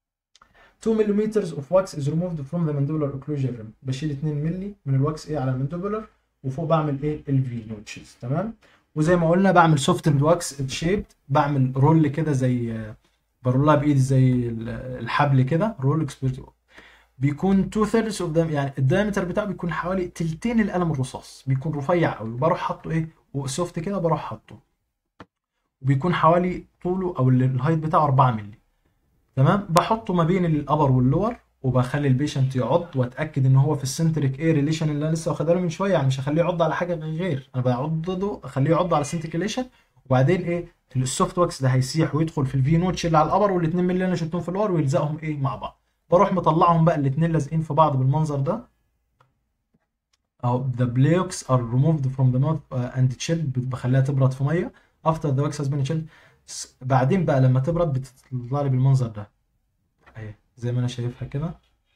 2 ملم of wax is removed from the mandibular occlusal rim بشيل 2 مللي من الواكس ايه على المانديبولار وفوق بعمل ايه الفي نوتشز تمام وزي ما قلنا بعمل سوفتند واكس شيبد بعمل رول كده زي برولها بايدي زي ال- الحبل كده رول اكسبيرت بيكون تو ثيردز اوف يعني الدايمتر بتاعه بيكون حوالي تلتين القلم الرصاص بيكون رفيع قوي بروح حاطه ايه وسوفت كده بروح حاطه وبيكون حوالي طوله او ال- الهايت بتاعه 4 مللي تمام بحطه ما بين الابر واللور وبخلي البيشنت يعض واتاكد ان هو في السنتريك ايه ريليشن اللي انا لسه واخدها له من شويه يعني مش هخليه يعض على حاجه غير انا بعضده اخليه يعض على السنتريك ريليشن وبعدين ايه السوفت واكس ده هيسيح ويدخل في الفي نوتش اللي على الابر والاثنين مللي اللي انا شلتهم في اللور ويلزقهم ايه مع بعض بروح مطلعهم بقى الاثنين لازقين في بعض بالمنظر ده اهو the blocks are removed from the mouth uh, and chilled بخليها تبرد في ميه after the wax has been chilled س- بعدين بقى لما تبرد بتطلع لي بالمنظر ده اهي زي ما انا شايفها كده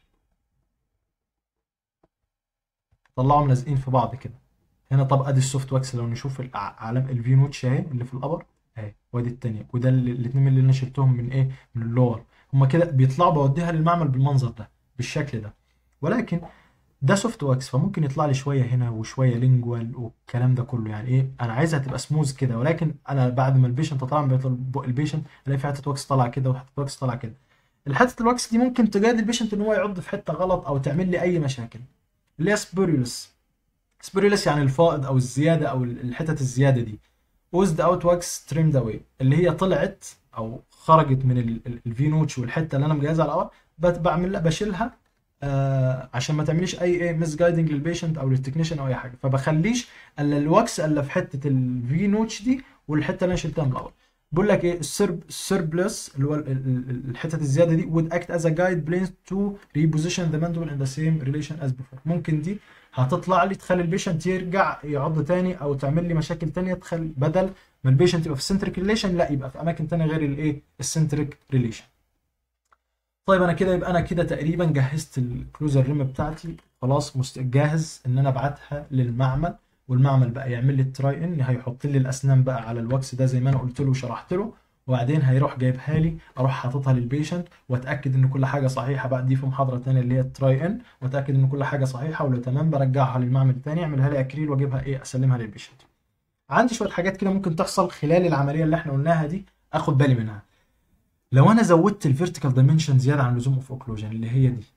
طلعهم لازقين في بعض كده هنا طب ادي السوفت واكس لو نشوف الع- علم الفي نوتش اهي اللي في الابر اهي وادي التانية وده الاثنين اللي انا شلتهم من ايه من اللور هما كده بيطلعوا بوديها للمعمل بالمنظر ده بالشكل ده ولكن ده سوفت واكس فممكن يطلع لي شويه هنا وشويه لينجوال والكلام ده كله يعني ايه انا عايزها تبقى سموز كده ولكن انا بعد ما البيشنت طبعا بيطلع بق البيشنت الاقي في حته واكس طالعه كده وحته واكس طالعه كده الحته الواكس دي ممكن تجادل البيشنت ان هو يعض في حته غلط او تعمل لي اي مشاكل اللي هي سبوريولس سبوريولس يعني الفائض او الزياده او الحتت الزياده دي اوزد اوت واكس تريمد اواي اللي هي طلعت او خرجت من الفي نوتش والحته اللي انا مجهزها على الاول بت- بعمل لها بشيلها آه عشان ما تعمليش اي ايه مس جايدنج للبيشنت او للتكنيشن او اي حاجه فبخليش الا الواكس الا في حته الفي نوتش دي والحته اللي انا شلتها من الاول بقول لك ايه السرب السربلس اللي هو ال- ال- ال- الحتت الزياده دي would act as a guide plane to reposition the mandible in the same relation as before ممكن دي هتطلع لي تخلي البيشنت يرجع يعض تاني او تعمل لي مشاكل تانية تخلي بدل ما البيشنت يبقى في السنتريك ريليشن لا يبقى في اماكن تانية غير الايه السنتريك ريليشن طيب انا كده يبقى انا كده تقريبا جهزت الكلوزر ريم بتاعتي خلاص مست- جاهز ان انا ابعتها للمعمل والمعمل بقى يعمل لي التراي ان هيحط لي الاسنان بقى على الواكس ده زي ما انا قلت له وشرحت له وبعدين هيروح جايبها لي اروح حاططها للبيشنت واتاكد ان كل حاجه صحيحه بقى دي في محاضره تانية اللي هي التراي ان واتاكد ان كل حاجه صحيحه ولو تمام برجعها للمعمل تاني يعملها لي اكريل واجيبها ايه اسلمها للبيشنت عندي شويه حاجات كده ممكن تحصل خلال العمليه اللي احنا قلناها دي اخد بالي منها لو انا زودت الفيرتيكال دايمنشن زياده عن اللزوم اوف اوكلوجن اللي هي دي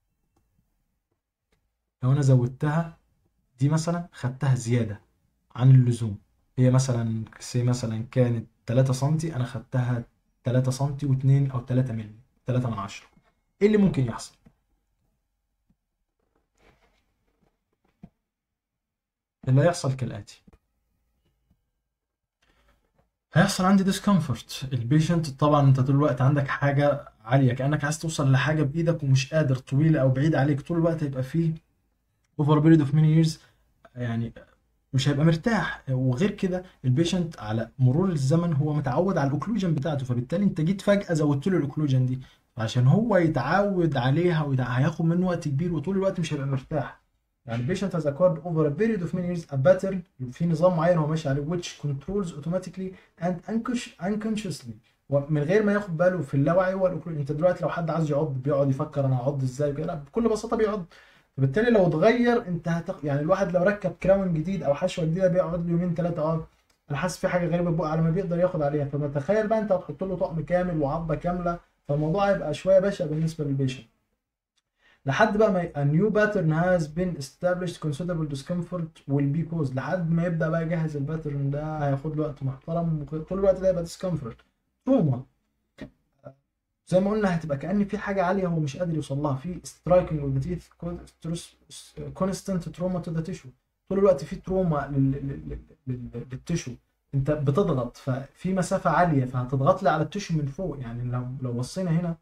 لو انا زودتها دي مثلا خدتها زياده عن اللزوم هي مثلا سي مثلا كانت 3 سم انا خدتها 3 سم و2 او 3 مللي 3 من 10 ايه اللي ممكن يحصل اللي هيحصل كالاتي هيحصل عندي ديسكمفورت البيشنت طبعا انت طول الوقت عندك حاجه عاليه كانك عايز توصل لحاجه بايدك ومش قادر طويله او بعيده عليك طول الوقت هيبقى فيه اوفر بيريد اوف ماني ييرز يعني مش هيبقى مرتاح وغير كده البيشنت على مرور الزمن هو متعود على الاوكلوجن بتاعته فبالتالي انت جيت فجاه زودت له الاوكلوجن دي عشان هو يتعود عليها ويتع- هياخد منه وقت كبير وطول الوقت مش هيبقى مرتاح يعني البيشنت has acquired over a period of many years a pattern في نظام معين هو ماشي عليه which controls automatically and unconsci- unconsciously ومن غير ما ياخد باله في اللاوعي هو الأوكلوجن انت دلوقتي لو حد عايز يعض بيقعد يفكر انا هعض ازاي كده لا، بكل بساطه بيعض فبالتالي لو اتغير انت هتق... يعني الواحد لو ركب كراون جديد او حشوه جديده بيقعد له يومين ثلاثه اه انا حاسس في حاجه غريبه بقى على ما بيقدر ياخد عليها فما تخيل بقى انت هتحط له طقم كامل وعضه كامله فالموضوع هيبقى شويه بشع بالنسبه للبيشنت لحد بقى ما ي- a new pattern has been established considerable discomfort will be caused لحد ما يبدأ بقى يجهز الباترن ده هياخد له وقت محترم وطول الوقت ده يبقى discomfort تروما زي ما قلنا هتبقى كأن في حاجة عالية هو مش قادر يوصل لها في striking with the teeth constant trauma to the tissue طول الوقت في تروما لل- لل- لل- للتشو انت بتضغط ففي مسافة عالية فهتضغط لي على التشو من فوق يعني لو لو بصينا هنا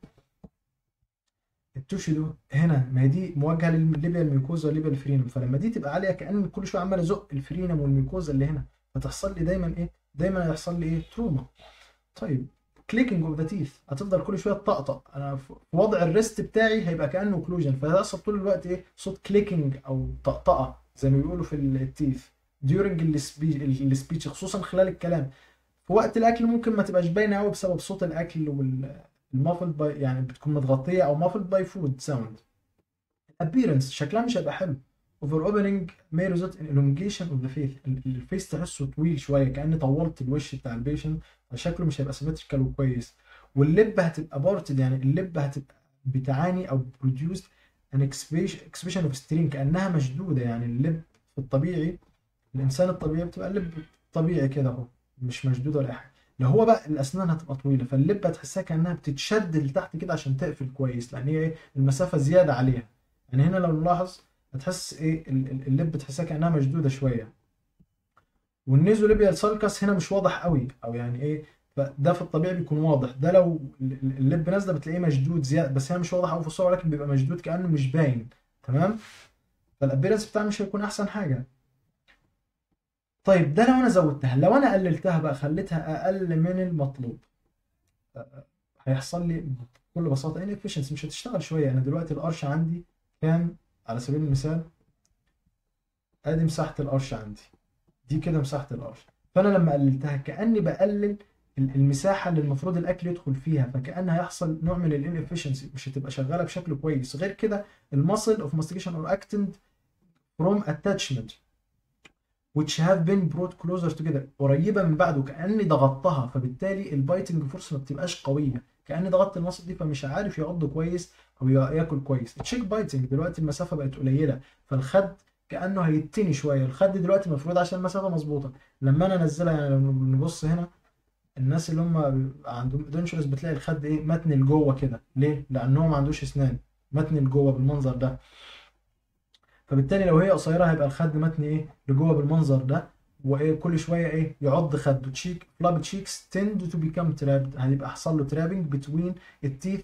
التوش ده هنا ما هي دي موجهه للليبيا الميوكوزا والليبيا الفرينم فلما دي تبقى عاليه كأن كل شويه عمال ازق الفرينم والميوكوزا اللي هنا فتحصل لي دايما ايه دايما هيحصل لي ايه تروما طيب كليكنج اوف ذا تيث هتفضل كل شويه تطقطق انا في في وضع الريست بتاعي هيبقى كانه اوكلوجن فهيحصل طول الوقت ايه صوت كليكنج او طقطقه زي ما بيقولوا في التيث during السبيتش خصوصا خلال الكلام في وقت الاكل ممكن ما تبقاش باينه قوي بسبب صوت الاكل وال المافلد باي يعني بتكون متغطيه او مافلد باي فود ساوند appearance شكلها مش هيبقى حلو over opening may result in elongation of the face ال- الفيس تحسه طويل شويه كأني طولت الوش بتاع البيشنت فشكله مش هيبقى سيمتريكال وكويس واللب هتبقى بارتد يعني اللب هتبقى بتعاني او produce an expression expression of strain كأنها مشدوده يعني اللب في الطبيعي الانسان الطبيعي بتبقى اللب طبيعي كده اهو مش مشدود ولا اي حاجه لو هو بقى الاسنان هتبقى طويله فاللب هتحسها كانها بتتشد لتحت كده عشان تقفل كويس لان هي ايه المسافه زياده عليها يعني هنا لو نلاحظ هتحس ايه ال- ال- اللب بتحسها كانها مشدوده شويه والنيزوليبيال سالكس هنا مش واضح قوي او يعني ايه فده في الطبيعي بيكون واضح ده لو ال- ال- اللب نازله بتلاقيه مشدود زياده بس هي مش واضح قوي في الصوره ولكن بيبقى مشدود كانه مش باين تمام فالابيرنس بتاعه مش هيكون احسن حاجه طيب ده لو انا زودتها لو انا قللتها بقى خليتها اقل من المطلوب هيحصل لي بكل بساطه inefficiency مش هتشتغل شويه انا دلوقتي القرش عندي كان على سبيل المثال ادي مساحه القرش عندي دي كده مساحه القرش فانا لما قللتها كاني بقلل ال- المساحه اللي المفروض الاكل يدخل فيها فكأن هيحصل نوع من الانفشنسي مش هتبقى شغاله بشكل كويس غير كده المسل اوف ماستيكيشن اور اكتند from attachment which have been brought closer together قريبه من بعض وكأني ضغطتها فبالتالي البايتنج فورس ما بتبقاش قويه كأني ضغطت المصل دي فمش عارف يعض كويس او يا- ياكل كويس التشيك بايتنج دلوقتي المسافه بقت قليله فالخد كأنه هيتني شويه الخد دلوقتي المفروض عشان المسافه مظبوطه لما انا انزلها يعني لو نبص هنا الناس اللي هم بيبقى عندهم دنشرز بتلاقي الخد ايه متن لجوه كده ليه لانه ما عندوش اسنان متن لجوه بالمنظر ده فبالتالي لو هي قصيره هيبقى الخد متن ايه لجوه بالمنظر ده وايه كل شويه ايه يعض خده تشيك فلاب تشيكس تند تو بيكام ترابد هيبقى حصل له ترابنج بتوين التيث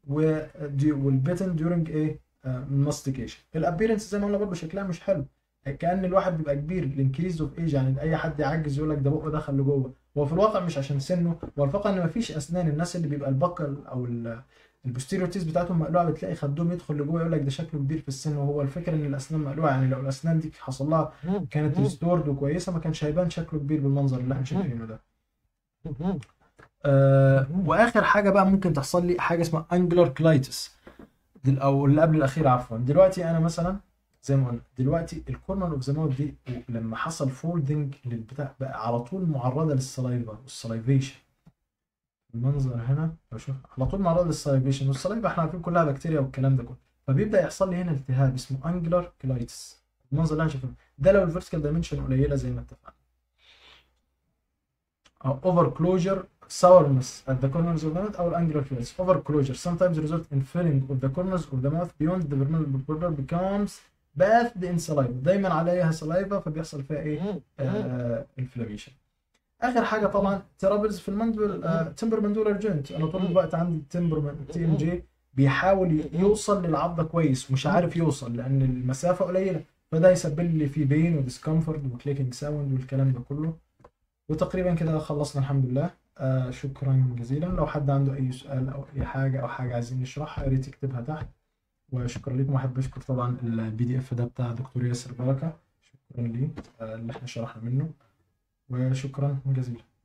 والبيتن ديورنج ايه ماستيكيشن الابيرنس زي ما قلنا برضه شكلها مش حلو كأن الواحد بيبقى كبير الانكريز اوف ايج يعني اي حد يعجز يقول لك ده بقه دخل لجوه هو في الواقع مش عشان سنه هو الواقع ان مفيش اسنان الناس اللي بيبقى البكر او ال- البوستيريور تيز بتاعتهم مقلوعه بتلاقي خدهم يدخل لجوه يقول لك ده شكله كبير في السن وهو الفكره ان الاسنان مقلوعه يعني لو الاسنان دي حصل لها كانت ريستورد وكويسه ما كانش هيبان شكله كبير بالمنظر اللي احنا شايفينه ده آه واخر حاجه بقى ممكن تحصل لي حاجه اسمها انجلر كلايتس او اللي قبل الاخير عفوا دلوقتي انا مثلا زي ما قلنا دلوقتي الكورنر اوف ذا ماوث دي لما حصل فولدنج للبتاع بقى على طول معرضه للسلايفا والسلايفيشن المنظر هنا بشوف على طول معرضه للسلايفيشن والسلايفا احنا عارفين كلها بكتيريا والكلام ده كله فبيبدا يحصل لي هنا التهاب اسمه انجلر كلايتس المنظر اللي انا شايفه ده لو الفيرتيكال دايمنشن قليله زي ما اتفقنا او اوفر كلوجر sourness at the corners of the mouth او angular fillets over closure sometimes result in filling of the corners of the mouth beyond the verminal border becomes bathed in saliva دايما عليها saliva فبيحصل فيها ايه آه inflammation اخر حاجه طبعا ترابلز في المندبل آه تمبر مندولار جوينت انا طول الوقت عندي تمبر تي ام جي بيحاول يوصل للعضله كويس مش عارف يوصل لان المسافه قليله فده يسبب لي في بين وديسكمفورت وكليكنج ساوند والكلام ده كله وتقريبا كده خلصنا الحمد لله آه شكرا جزيلا لو حد عنده اي سؤال او اي حاجه او حاجه عايزين نشرحها يا ريت يكتبها تحت وشكرا لكم واحب اشكر طبعا البي دي اف ده بتاع دكتور ياسر بركه شكرا ليه آه اللي احنا شرحنا منه وشكرا جزيلا